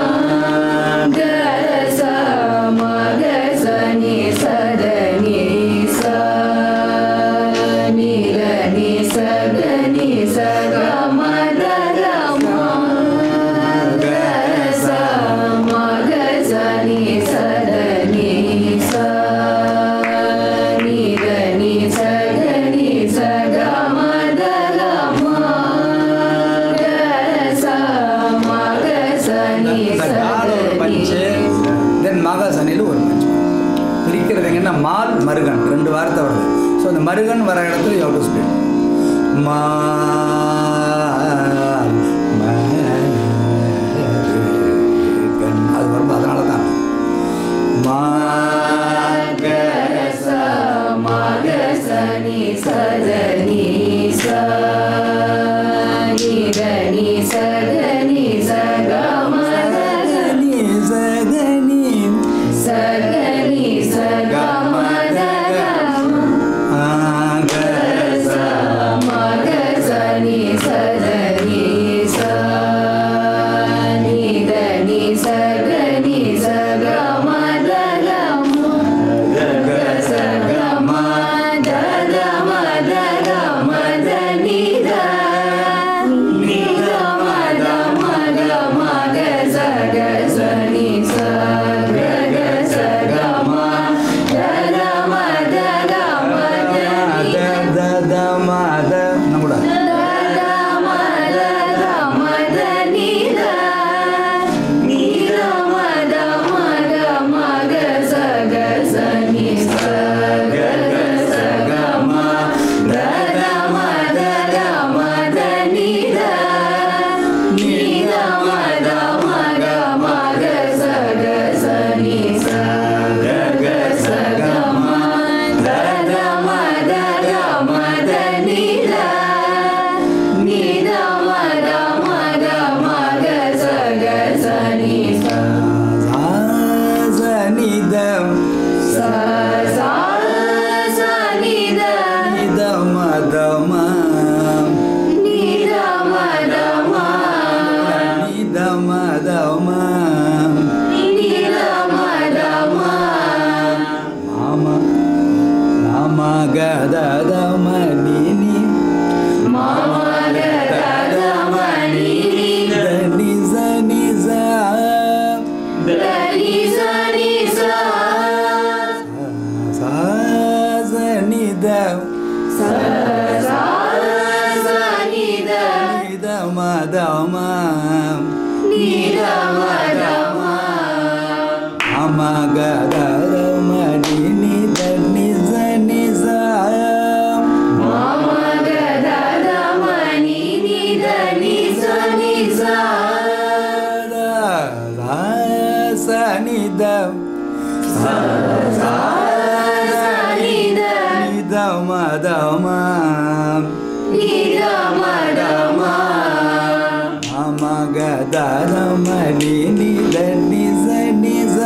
Sani, Sadani, வார்த்தை வருது ஸோ அந்த மருகன் வர இடத்துல யூ டு ஸ்பீட் மா மருகன். அது வரும் அதனால தான் நம்மளோட நிதம் நிதமதமம் நிதமதமம் மாமா மாமா கததமணினி நிச நிச நிதம் நிதமதமம் அமகதமணி நித நிச நிச சனிதம் நிதமதமம் அமகதமணி நித நிச நிச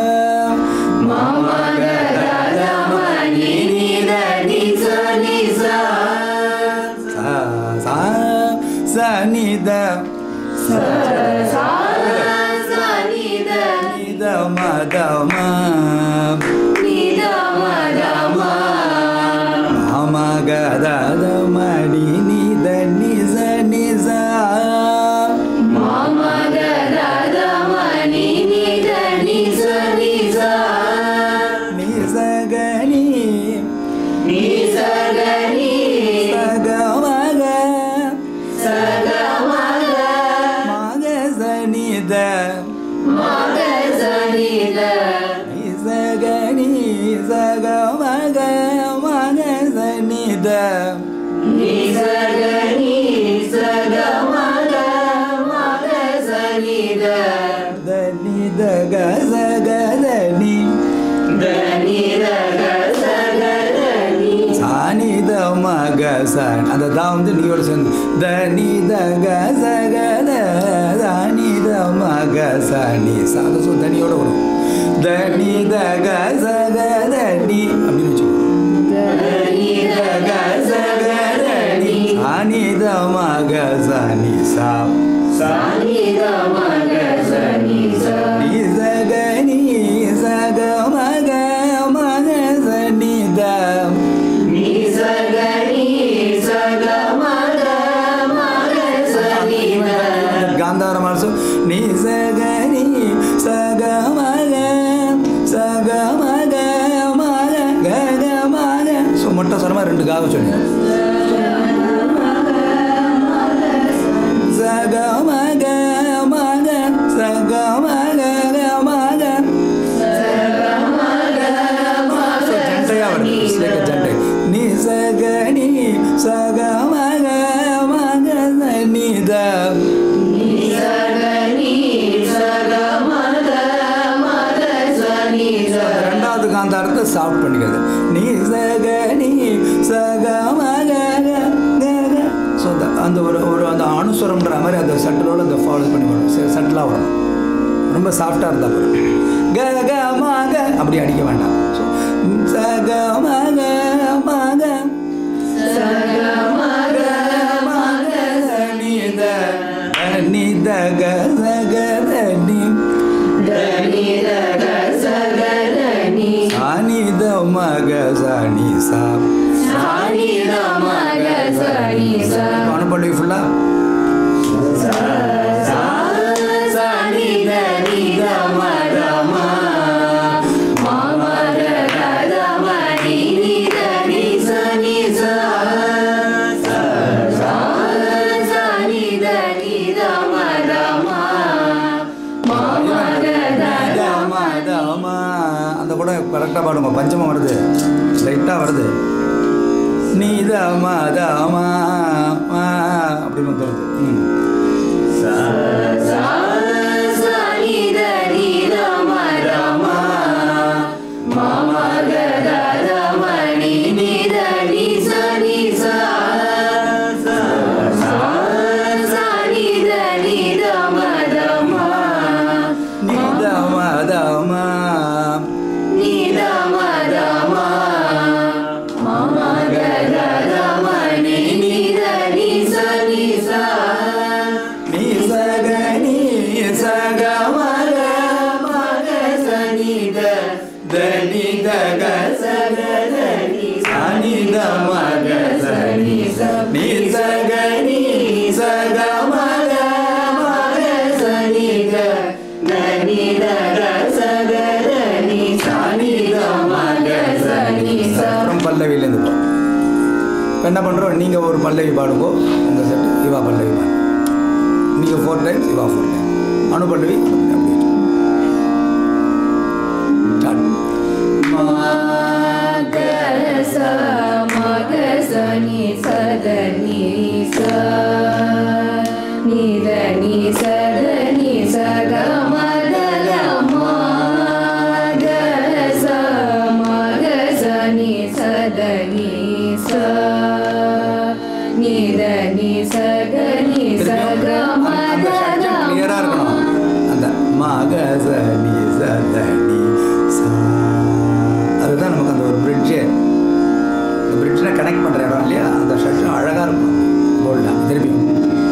சனிதம் நிதமதமம் அமகதமணி நித நிச நிச நிசகனி சகமக மகசனித நிசகனி சகமக மகசனித தனித கசகதனி சானித மகசன் அந்த தான் வந்து நீயோட சேர்ந்து தனித கசகத தானித மகசனி சாத சொ தனியோட வரும் தனித கசகதனி அப்படின்னு வச்சுக்கோ சானித மகசனி சா நிசகனி சகமக மகசனித காந்தார மாசம் நிசகனி சகமக சகமக மக கக மக ஸோ மொட்டை சொரமா ரெண்டு காக சொல்லி சகமக மக சகமக மக ஸோ ஜண்டையாக வருது It's like a ஜண்டை சகனி சக மக மக நித ரெண்டாவது காந்தாரத்தை சாஃப்ட் பண்ணிக்கிறது நீ சகனி சக மக ஸோ அந்த ஒரு ஒரு அந்த அனுஸ்வரம்ன்ற மாதிரி அந்த சட்டிலோட அந்த ஃபாலோ பண்ணி வரும் சட்டிலாக வரும் ரொம்ப சாஃப்டாக இருந்தால் போதும் க க மக அப்படி அடிக்க வேண்டாம் ஸோ சக மக மக நித நித க சக நி சானித மக சாணி சா அனுப்பள்ளி ஃபுல்லா அந்த கூட கரெக்டாக பாடுங்க பஞ்சமம் வருது லைட்டாக வருது நீ தமா தமா அப்படின்னு வந்துடுது ம் நீ தமா தமா நீ சக நீ சக மக மக சனி த தனி தக சக தனி சனி த மக சனி நீ சக நீ சக மக மக சனி த தனி தக சக தனி சனி த மக சனி அப்புறம் பல்லவியிலேருந்து போ இப்போ என்ன பண்ணுறோம் நீங்கள் ஒரு பல்லவி பாடுங்கோ உங்கள் செட்டு இவா பல்லவி பாடு நீங்கள் ஃபோர் டைம்ஸ் இவா ஃபோர் டைம் அனு பல்லவி அப்படி Start. திருப்பியும் அந்த section clear ஆ இருக்கணும் அந்த மக சனி சதனி சா அதுதான் நமக்கு அந்த ஒரு பிரிட்ஜு அந்த பிரிட்ஜில் கனெக்ட் பண்ணுற இடம் இல்லையா அந்த செக்ஷன் அழகாக இருக்கும் போல்டாக திருப்பியும்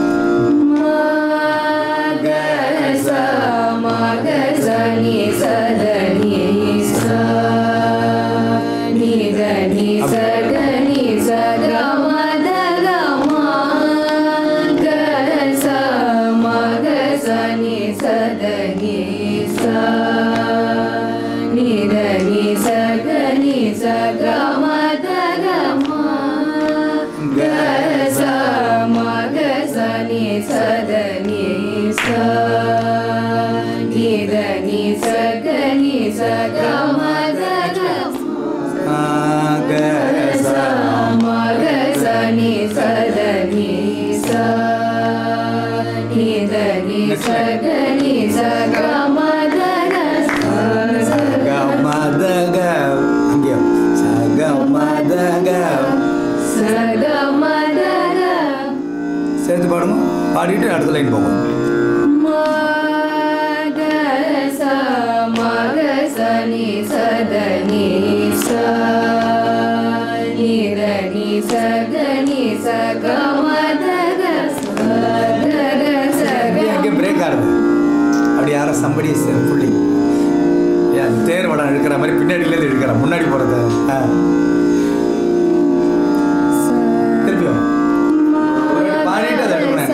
மக ச சக மதக அங்கேயும் சக மதக சேர்த்து பாடுங்க பாடிட்டு அடுத்த லைன் போகும் அப்படியே அங்கே பிரேக் ஆகுது அப்படி யாரோ சம்படி புள்ளி ஏன் தேர் வடம் இழுக்கிற மாதிரி பின்னாடியிலேருந்து இழுக்கிறேன் முன்னாடி போகிறது ஆ திருப்பியும் ஒரு வாட்டி பாடிட்டு அதை எடுக்கணும்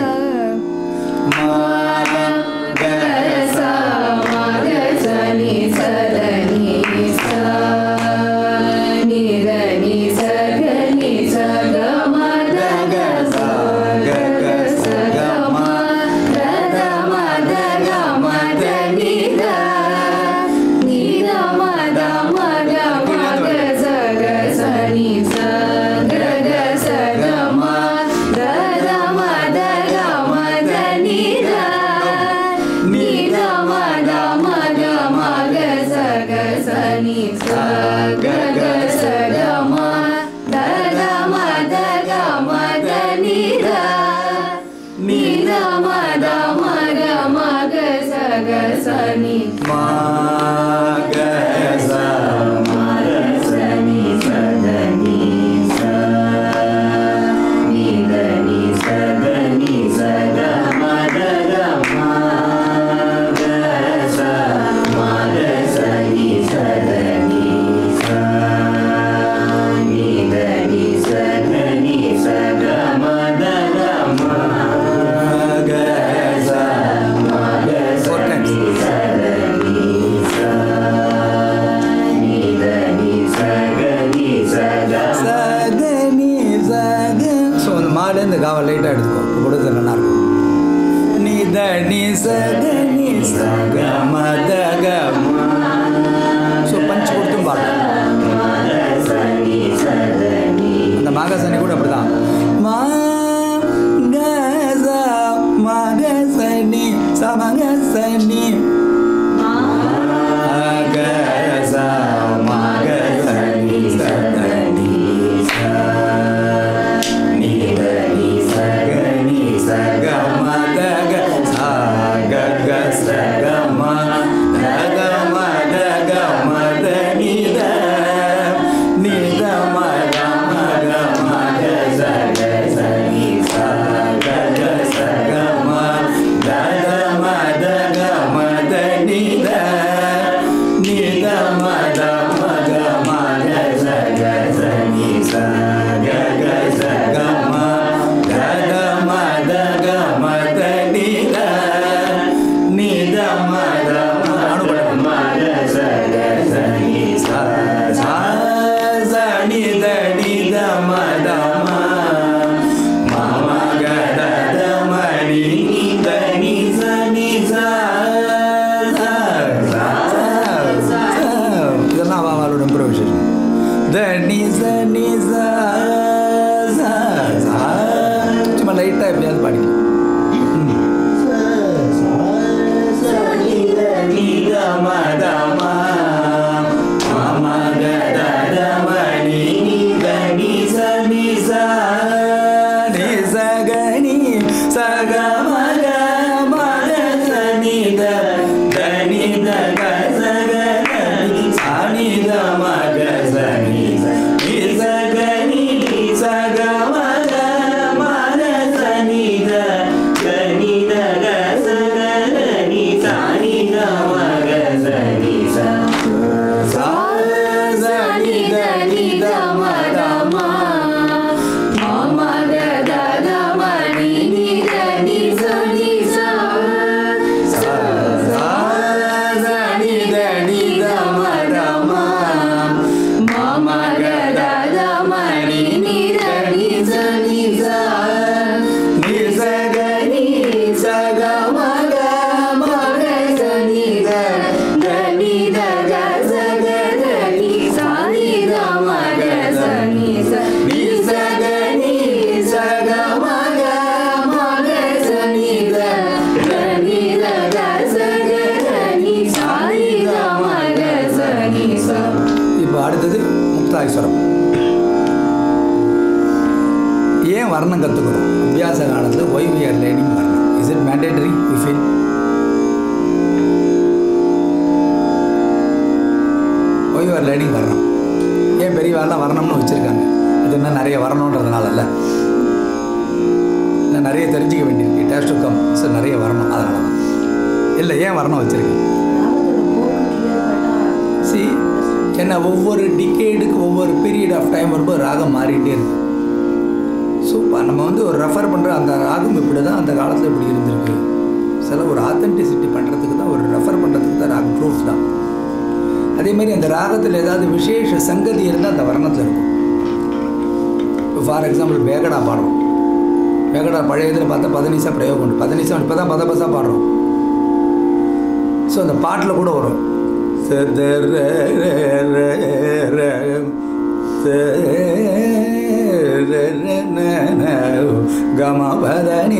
இந்த காவை லைட்டாக எடுத்துக்கோ இப்போ கொடுத்து நல்லா இருக்கும் நீ த நீ ச க நீ ச க ம த க ஸோ பஞ்ச் கொடுத்தும் பாடலாம் அந்த மாகசனி கூட அப்படிதான் மா க ச மகசனி சமகசனி மகச மகசனி சதனி ச நீதனி சகனி சகம தக சக சகம தகம தகம தனித நித மக மக மக சக சனி சக சகம தகம தகம தனித நித மத மக மக சக சனி சக சகம தகம தகம தனித நித மத மக சக சனி சனி நித மத மம கத மணி தனி சனி இதெல்லாம் அவ- அவளோட இம்ப்ரவைசேஷன் தனி சனி சும்மா லைட்டாக எப்படியாவது பாடிக்கலாம் இப்போ அடுத்தது முக்தாய்ஸ்வரம் ஏன் வர்ணம் கற்றுக்கிறோம் அபியாச காலத்தில் ஒய் வி ஆர் லேர்னிங் வர்ணம் is it mandatory you feel why are learning வரணும் ஏன் பெரியவாள்லாம் வரணும்னு வச்சுருக்காங்க அது என்ன நிறைய வரணுன்றதுனால இல்லை இன்னும் நிறைய தெரிஞ்சுக்க வேண்டியிருக்கு டேஸ்ட் டு கம் ஸோ நிறைய வரணும் அதனால தான் இல்லை ஏன் வரணும் வச்சுருக்கேன் சி ஏன்னா ஒவ்வொரு டிகேடுக்கு ஒவ்வொரு பீரியட் ஆஃப் டைம் வரும்போது ராகம் மாறிட்டே இருக்கு ஸோ நம்ம வந்து ஒரு ரெஃபர் பண்ணுற அந்த ராகம் இப்படி தான் அந்த காலத்தில் இப்படி இருந்திருக்கு சில ஒரு ஆத்தென்டிசிட்டி பண்ணுறதுக்கு தான் ஒரு ரெஃபர் பண்ணுறதுக்கு தான் ராகம் ப்ரூஃப் தான் அதே மாதிரி அந்த ராகத்தில் ஏதாவது விசேஷ சங்கதி இருந்தால் அந்த வர்ணத்தில் இருக்கும் இப்போ ஃபார் எக்ஸாம்பிள் வேகடா பாடுறோம் வேகடா பழைய இதில் பார்த்தா பதினிசா பிரயோகம் உண்டு பதினிசா இப்போ தான் பதபசா பாடுறோம் ஸோ அந்த பாட்டில் கூட வரும் கமபதனி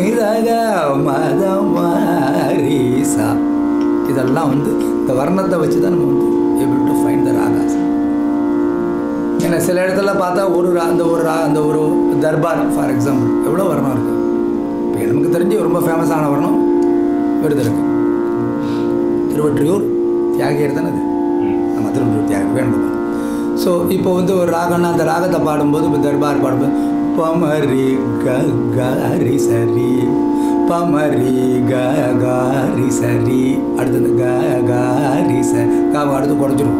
மதமாரிசா இதெல்லாம் வந்து இந்த வர்ணத்தை வச்சு தான் நம்ம வந்து able to find the ragas ஏன்னா சில இடத்துல பார்த்தா ஒரு ரா- அந்த ஒரு ரா- அந்த ஒரு தர்பார் ஃபார் எக்ஸாம்பிள் எவ்வளோ வர்ணம் இருக்குது இப்போ நமக்கு தெரிஞ்சு ரொம்ப ஃபேமஸான வர்ணம் விருது இருக்கு திருவற்றியூர் தியாகியர் தானே அது நம்ம திருவற்றியூர் தியாகி வேணும் ஸோ இப்போ வந்து ஒரு ராகம்னா அந்த ராகத்தை பாடும்போது இப்போ தர்பார் பாடும்போது பமரி கரி சரி பமரி கரி சரி அடுத்தது கரி ச காவை அடுத்து குறைச்சிரும்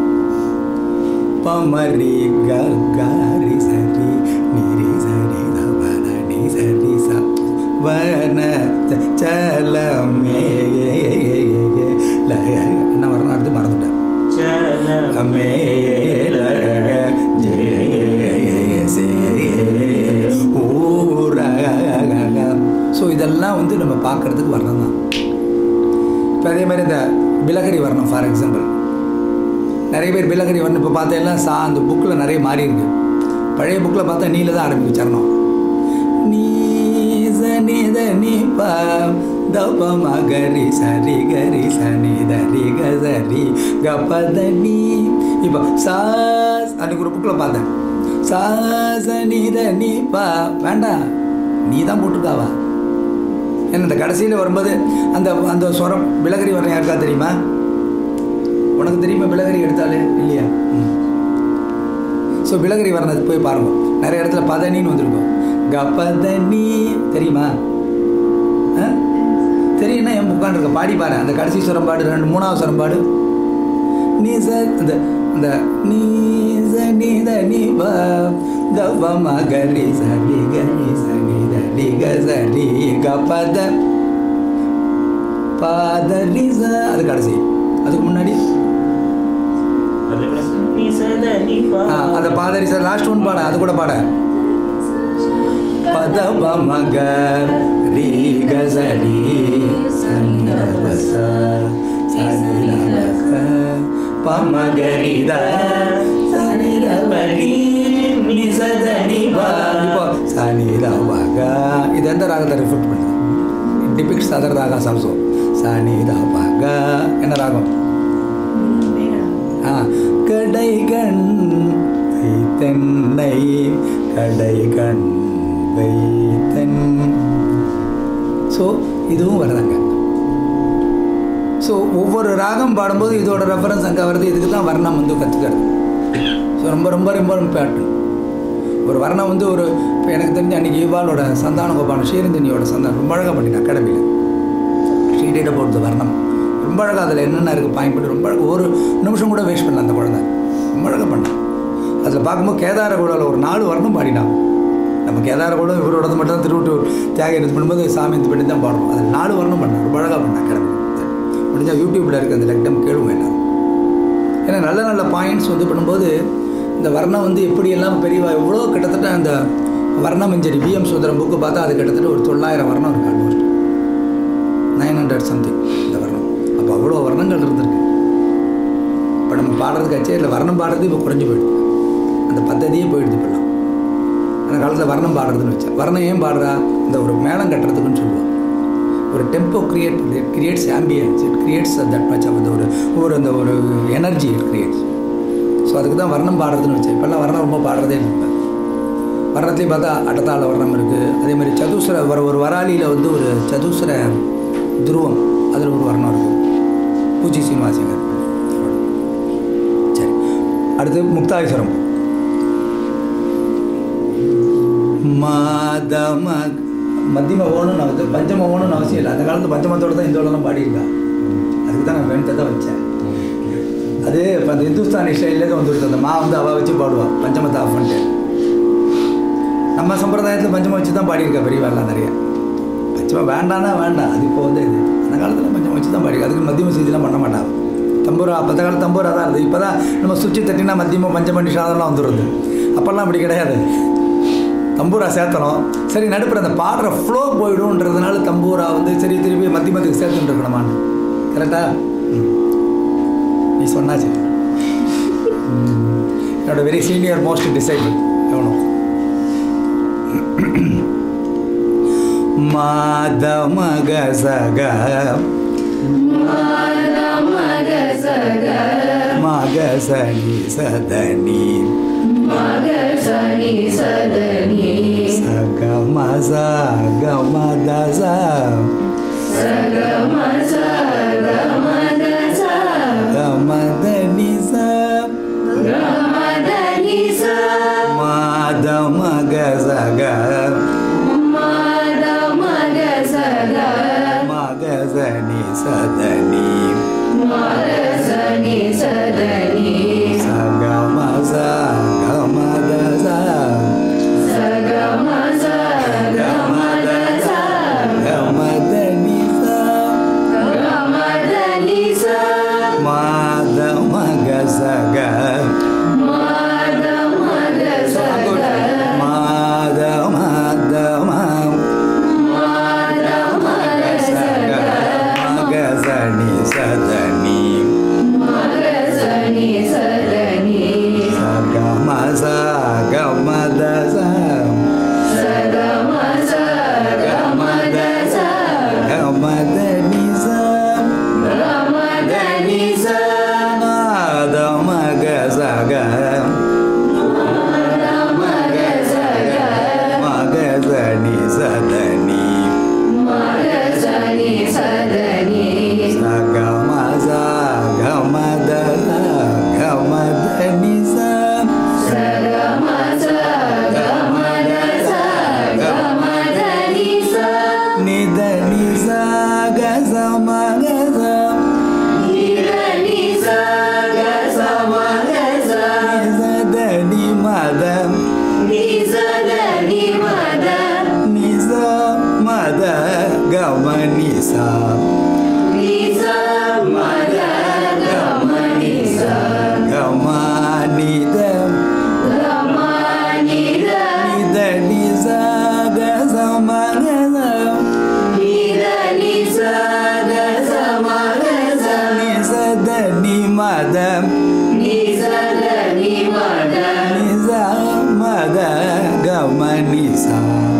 பமரி கரி சரி நீரி சரி தபன நீ சரி ச வன சலமே என்ன வரணும் அடுத்து மறந்துட்டேன் மேல ஜெய சே ஊரக இதெல்லாம் வந்து நம்ம பார்க்கறதுக்கு வர்ணம் தான் இப்போ அதே மாதிரி இந்த பிலகரி வர்ணம் ஃபார் எக்ஸாம்பிள் நிறைய பேர் பிலகரி வர்ணம் இப்போ பார்த்தா எல்லாம் சா அந்த புக்கில் நிறைய மாறி இருக்கு பழைய புக்கில் பார்த்தா நீல தான் ஆரம்பிக்கும் சரணம் நீ சனி தனி பா தப மகரி சரி கரி சனி தரி க சரி க பத நீ இப்போ சா அன்னைக்கு ஒரு புக்கில் பார்த்தேன் சா சனி தனி பா வேண்டாம் நீ தான் போட்டிருக்காவா ஏன்னா இந்த கடைசியில் வரும்போது அந்த அந்த ஸ்வரம் விலகரி வரம் யாருக்கா தெரியுமா உனக்கு தெரியுமா விலகரி எடுத்தாலே இல்லையா ஸோ விலகரி வர்ணத்தை போய் பாருங்க நிறைய இடத்துல பதனின்னு வந்திருக்கும் கபதனி தெரியுமா ஆ? தெரியும்னா என் உட்காந்துருக்க பாடி பாரு அந்த கடைசி சுரம்பாடு ரெண்டு மூணாவது சுரம்பாடு நீ ச இந்த இந்த நீ ச நீ த நீ ப த ப ம க ரி ச ரி க ரி ச நீ த ரி க ச ரி க ப த ப த ரி ச அது கடைசி அதுக்கு முன்னாடி ஆ, அந்த பாதரி சார் லாஸ்ட் ஒன் பாட அது கூட பாட பத ப ம க ரி க ச ரி ச நி த ப ச ச நி த ப க ப ம க ரி த ச நி த ப ரி நி ச த நி ப இப்போ ச நி த ப க இது எந்த ராகத்தை ரிஃப்ளெக்ட் பண்ணுது டிபிக்ஸ் அதர் ராகாஸ் ஆல்சோ ச நி த ப க என்ன ராகம் ஆ, கடை கண் வைத்தென்னை கடை கண் வைத்தன் ஸோ இதுவும் வருதாங்க ஸோ ஒவ்வொரு ராகம் பாடும்போது இதோட ரெஃபரன்ஸ் அங்கே வருது இதுக்கு தான் வர்ணம் வந்து கற்றுக்கிறது ஸோ ரொம்ப ரொம்ப ரொம்ப இம்பார்ட்டன்ட் ஒரு வர்ணம் வந்து ஒரு இப்போ எனக்கு தெரிஞ்ச அன்றைக்கி ஈவாலோட சந்தான கோபாலன் ஸ்ரீரஞ்சனியோட சந்தானம் ரொம்ப அழகாக பண்ணிட்டேன் அகாடமியில் ஷீடேட போட்டு வர்ணம் ரொம்ப அழகாக அதில் என்னென்ன இருக்குது பாயிண்ட் பண்ணி ரொம்ப அழகாக ஒரு நிமிஷம் கூட வேஸ்ட் பண்ணல அந்த குழந்தை ரொம்ப அழகாக பண்ணான் அதில் பார்க்கும்போது கேதார கூடவில் ஒரு நாலு வர்ணம் பாடினான் நம்ம கேதார கூட இவரோட மட்டும் தான் திருவிட்டூர் தியாகம் இது பண்ணும்போது சாமி இது பண்ணி தான் பாடுவோம் அதில் நாலு வர்ணம் பண்ணான் ரொம்ப அழகாக பண்ணான் கிளம்பி முடிஞ்சால் யூடியூப்பில் இருக்க அந்த லெக்டம் கேளுங்க என்ன ஏன்னா நல்ல நல்ல பாயிண்ட்ஸ் வந்து பண்ணும்போது இந்த வர்ணம் வந்து எப்படியெல்லாம் பெரிய எவ்வளோ கிட்டத்தட்ட அந்த வர்ணமஞ்சரி விஎம் சுந்தரம் புக்கு பார்த்தா அது கிட்டத்தட்ட ஒரு தொள்ளாயிரம் வர்ணம் இருக்கு ஆல்மோஸ்ட் நைன் ஹண்ட்ரட் சம்திங் இந்த வர்ணம் அப்போ அவ்வளோ வர்ணங்கள் இருந்திருக்கு இப்போ நம்ம பாடுறது கச்சேரியில் வர்ணம் பாடுறது இப்போ குறைஞ்சி போயிடுது அந்த பద్ధதியே போயிடுது இப்போல்லாம் அந்த காலத்தில் வர்ணம் பாடுறதுன்னு வச்சேன் வர்ணம் ஏன் பாடுறா இந்த ஒரு மேளம் கட்டுறதுக்குன்னு சொல்லுவாங்க ஒரு tempo create it creates ambience it creates that much of ஒரு ஒரு அந்த ஒரு எனர்ஜி இட் கிரியேட்ஸ் ஸோ அதுக்கு தான் வர்ணம் பாடுறதுன்னு வச்சேன் இப்போல்லாம் வர்ணம் ரொம்ப பாடுறதே இல்லை வர்ணத்துலேயும் பார்த்தா அட்டத்தாள வர்ணம் இருக்குது அதே மாதிரி சதுசுர வர ஒரு வராலியில் வந்து ஒரு சதுசுர துருவம் அதில் ஒரு வர்ணம் இருக்குது பூஜி சீனிவாசிகர் சரி அடுத்து முக்தாயஸ்வரம் மாதம மத்தியம ஓணும்னு அவசியம் பஞ்சம ஓணும்னு அவசியம் இல்லை அந்த காலத்து பஞ்சமத்தோட தான் இந்தோடலாம் பாடியிருக்கா அதுக்கு தான் நான் வேண்டத்தை தான் வச்சேன் அது இப்போ அந்த இந்துஸ்தானி ஸ்டைல்லேருந்து வந்துடுது அந்த மா வந்து அவள் வச்சு பாடுவாள் பஞ்சமத்தை ஆஃப் பண்ணிட்டு நம்ம சம்பிரதாயத்தில் பஞ்சமம் வச்சு தான் பாடியிருக்கா பெரியவாள்லாம் நிறைய பஞ்சமம் வேண்டாம்னா வேண்டாம் அது இப்போ வந்து இது அந்த காலத்தில் பஞ்சமம் வச்சு தான் பாடியிருக்கா அதுக்கு மத்தியம செய்திலாம் பண்ண மாட்டாங்க தம்பூரா அப்போ கால தம்பூரா தான் இருந்தது இப்போ தான் நம்ம சுவிட்சு தட்டினா மத்தியமம் பஞ்சமணி சாதம்லாம் வந்துடுது அப்போல்லாம் அப்படி கிடையாது தம்பூரா சேர்த்தணும் சரி நடுப்புற அந்த பாடுற ஃப்ளோ போயிடும்ன்றதுனால தம்பூரா வந்து சரி திருப்பி மத்தியமத்துக்கு சேர்த்துட்டு இருக்கணுமான்னு கரெக்டா ம். நீ சொன்னாச்சு ம். என்னோட வெரி சீனியர் மோஸ்ட் டிசைபிள் எவனோ மாத மக சக மக சனி சதனி சக மச கம தச கமதனி ச மாத மக சக மக சனி சதனி சக மச கம தச கமதனி ச மாத மக சக மாத மாத ம நிசா கம நித நித நிசா கசம நிசத நிமத நிசா மத கம நிசா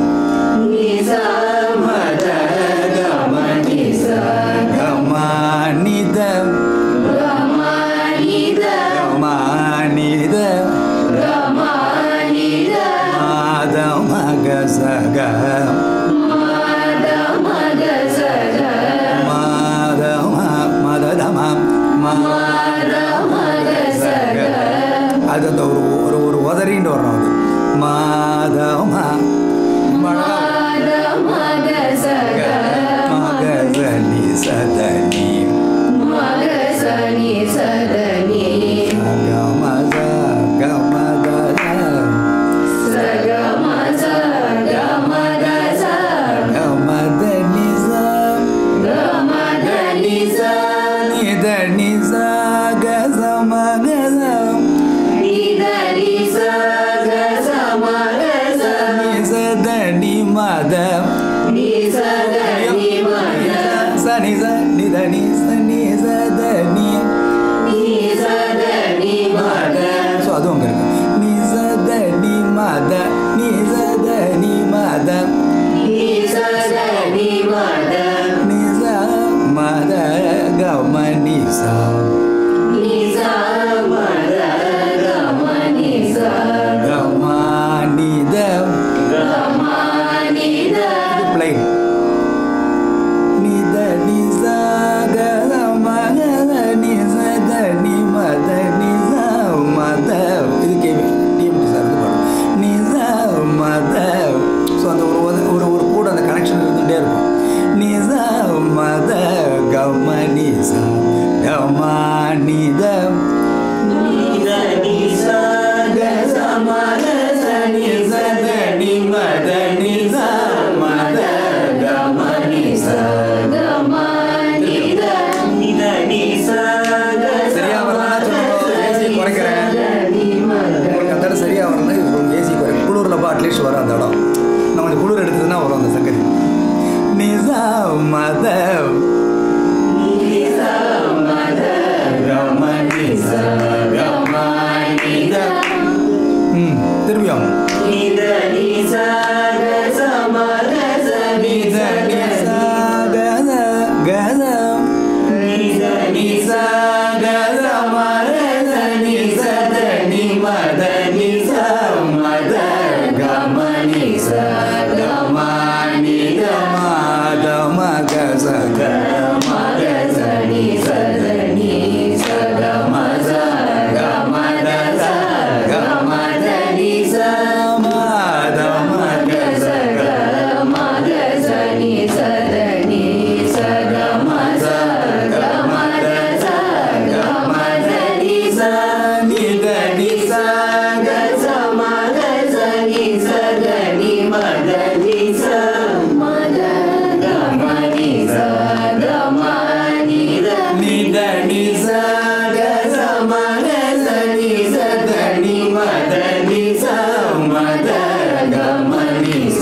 கம நித கம நித மாத மக சக மாத மத ம சக அது அந்த ஒரு ஒரு ஒரு உதறின்னு வரணும் அது மாதம மகசனி சதனி கமத கமத கமத நிச நித நிச கசம கசம் நிசத நிமத சனி ச நித நிச நிசத நி ஸோ அதுவும் அங்கே இருக்கு நிசத நிமத நிசத நிமத நிச மத கம நிசா கம நித பிளைன் நித நிச கம நிசத நிமத நிச மத இது கேவி டிஎம்டி சார் இது பாடும் நிச மத ஸோ அந்த ஒரு உத- ஒரு ஒரு கூட அந்த கனெக்ஷன் இருந்துகிட்டே இருக்கும் நிச மத கம நிச கம நித நிசத நிமத நிச மத கம நிச சரியா வரலன்னா சொல்லுங்க ஏசி குறைக்கிறேன் உங்களுக்கு அந்த இடம் சரியா வரலன்னா இது ஏசி குறைக்கும் குளிரில் பா அட்லீஸ்ட் வரும் அந்த இடம் நான் கொஞ்சம் குளிர் எடுத்ததுன்னா வரும் அந்த சங்கதி நிசா மத கம நிச கம நித ம் திரும்பியும் நித நிசா கத கத நிசா கத மரத நிசத நிமத நிச மத கம நிச கம நித மத மக சக மக சனி சத நி சக மத கம த கம த நிச மத மக சக நித நிச நித நிச கச மக சனி சத நி மத நிச மத கம நிச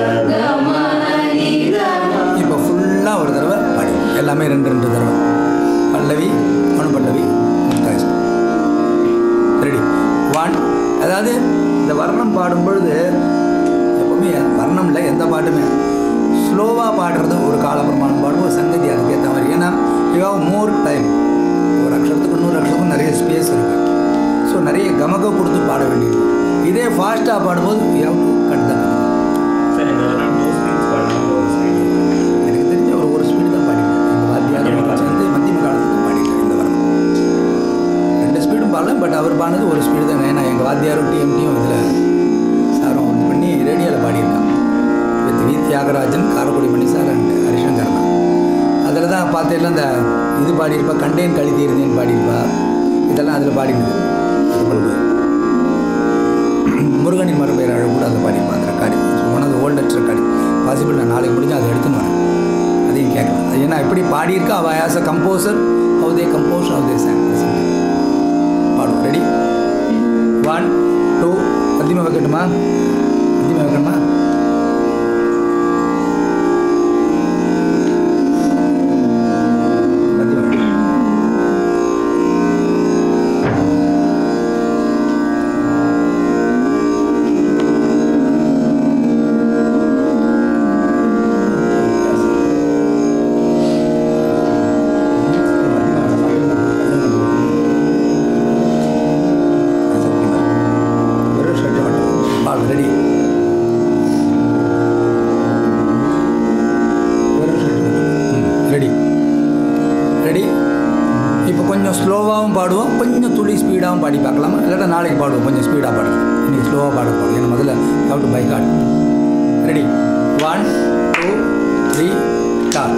இப்போ ஃபுல்லாக ஒரு தடவை பாடி எல்லாமே ரெண்டு ரெண்டு தடவை பல்லவி அனுபல்லவி முக்தாஜ் ரெடி ஒன் அதாவது இந்த வர்ணம் பாடும் பொழுது எப்பவுமே வர்ணம்ல எந்த பாட்டுமே ஸ்லோவாக பாடுறது ஒரு காலப்பிரமாணம் பாடும் ஒரு சங்கதி அதுக்கேற்ற மாதிரி ஏன்னா யூ ஹவ் மோர் டைம் ஒரு அக்ஷரத்துக்கு இன்னொரு அக்ஷரத்துக்கும் நிறைய ஸ்பேஸ் இருக்குது ஸோ நிறைய கமக கொடுத்து பாட வேண்டியது இதே ஃபாஸ்ட்டாக பாடும்போது you have to cut the சார் இந்த வரலாம் டூ ஸ்பீட்ஸ் பண்ணணும் ஒரு ஸ்பீட் எனக்கு தெரிஞ்ச ஒரு ஒரு ஸ்பீடு தான் பாடிட்டேன் எங்கள் வாத்தியார் சேர்ந்து மத்தியம காலத்துக்கு பாடிட்டேன் இந்த வரம் ரெண்டு ஸ்பீடும் பாடல பட் அவர் பாடினது ஒரு ஸ்பீடு தான் ஏன்னா எங்கள் வாத்தியாரும் டிஎம்டியும் இதில் சாரும் இது பண்ணி ரேடியோவில் பாடியிருக்கான் with V Thiagarajan Karaikudi Mani sir and Harishankaran அதில் தான் பார்த்தேன்ல அந்த இது பாடியிருப்பா கண்டேன் கழி தீர்ந்தேன் பாடியிருப்பா இதெல்லாம் அதில் பாடினது உங்களுக்கு முருகனின் மறுபெயர் அழகு கூட அதை பாடியிருப்பா அந்த recording one of oldest recording possible நான் நாளைக்கு முடிஞ்சு அதை எடுத்துன்னு வரேன் அதையும் கேட்கலாம் எப்படி பாடியிருக்கா அவ as a composer how they compose how they song பாடும் ரெடி ஒன் டூ அதிகமாக வைக்கட்டுமா அதிகமாக வைக்கணுமா மத்தியமா வைக்கணும். ரெடி ரெடி ரெடி இப்போ கொஞ்சம் ஸ்லோவாகவும் பாடுவோம் கொஞ்சம் துளி ஸ்பீடாகவும் பாடி பார்க்கலாமா இல்லாட்டா நாளைக்கு பாடுவோம் கொஞ்சம் ஸ்பீடாக பாடுவோம் இன்னைக்கு ஸ்லோவாக பாட போகிறோம் ஏன்னா முதல்ல have to by heart ready one two three start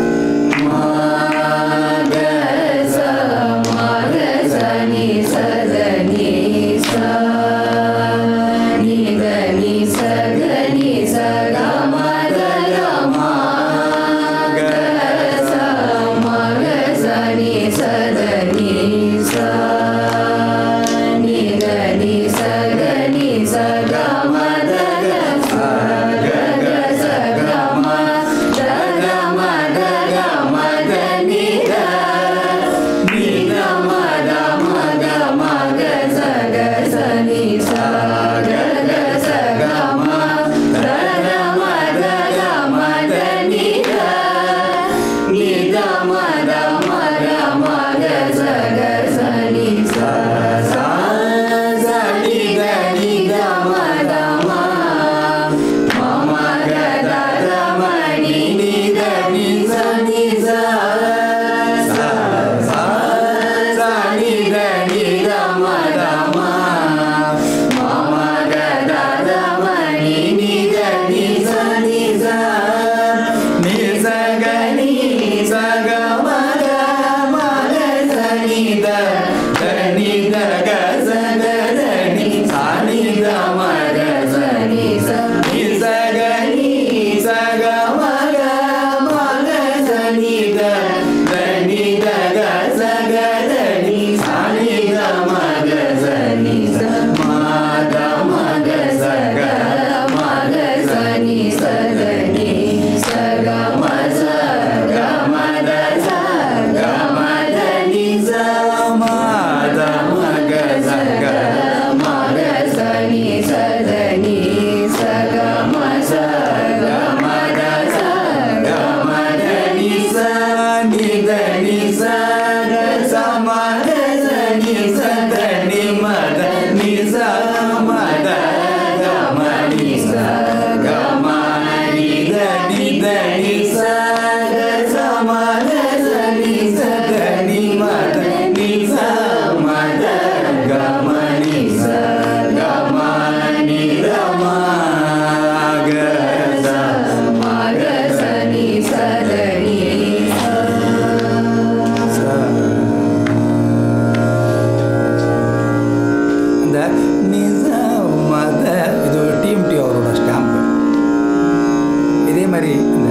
இந்த நிச மத இது ஒரு டிஎம்டி அவரோட ஸ்டாம்ப் இதே மாதிரி இந்த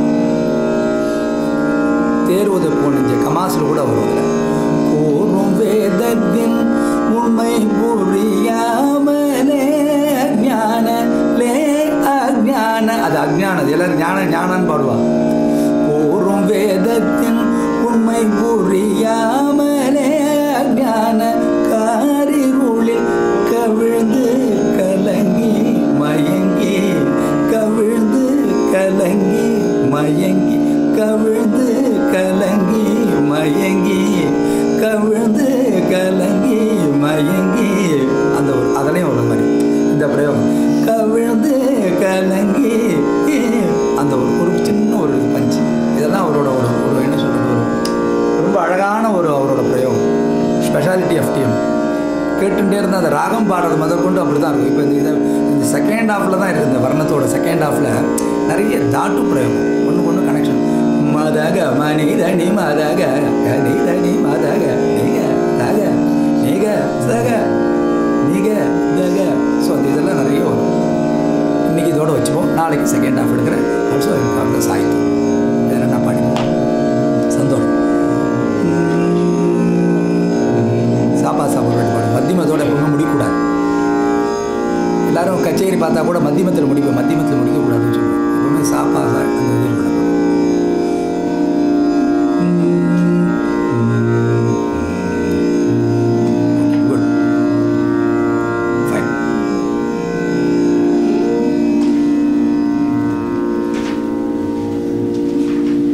தேர்வது போன கமாசில் கூட வரும் அதில் கூறும் வேதத்தின் உண்மை புரியாமலே ஞான லே அஜான அது அஜான அது எல்லாரும் ஞான ஞானன்னு பாடுவாங்க கூறும் வேதத்தின் உண்மை புரியாமலே ஞான காரிருளில் கவிழ்ந்து கலங்கி மயங்கி கவிழ்ந்து கலங்கி மயங்கி கவிழ்ந்து கலங்கி மயங்கி கவிழ்ந்து கலங்கி மயங்கி அந்த ஒரு அதனையும் ஒரு மாதிரி இந்த பிரயோகம் கவிழ்ந்து கலங்கி அந்த ஒரு ஒரு சின்ன ஒரு பஞ்சு இதெல்லாம் அவரோட ஒரு ஒரு என்ன சொல்றது ஒரு ரொம்ப அழகான ஒரு அவரோட பிரயோகம் ஸ்பெஷாலிட்டி ஆஃப் டீம் கேட்டுட்டே இருந்தால் அந்த ராகம் பாடுறது முதற்கொண்டு அப்படி தான் இருக்கும் இப்போ இந்த இதை இந்த செகண்ட் ஹாஃபில் தான் இருக்குது இந்த வர்ணத்தோட செகண்ட் ஹாஃபில் நிறைய தாட்டு பிரயோகம் ஒன்று ஒன்று கனெக்ஷன் மதக மனிதனி மதக கனிதனி மதக நீக தக நீக சக நீக தக ஸோ அந்த இதெல்லாம் நிறைய வரும் இன்னைக்கு இதோட வச்சுப்போம் நாளைக்கு செகண்ட் ஹாஃப் எடுக்கிறேன் ஆல்சோ சாய்த்து இதெல்லாம் நான் பாடிப்போம் ச கச்சேரி பார்த்தா கூட மத்தியமத்தில் முடிப்பேன் மத்தியமத்தில்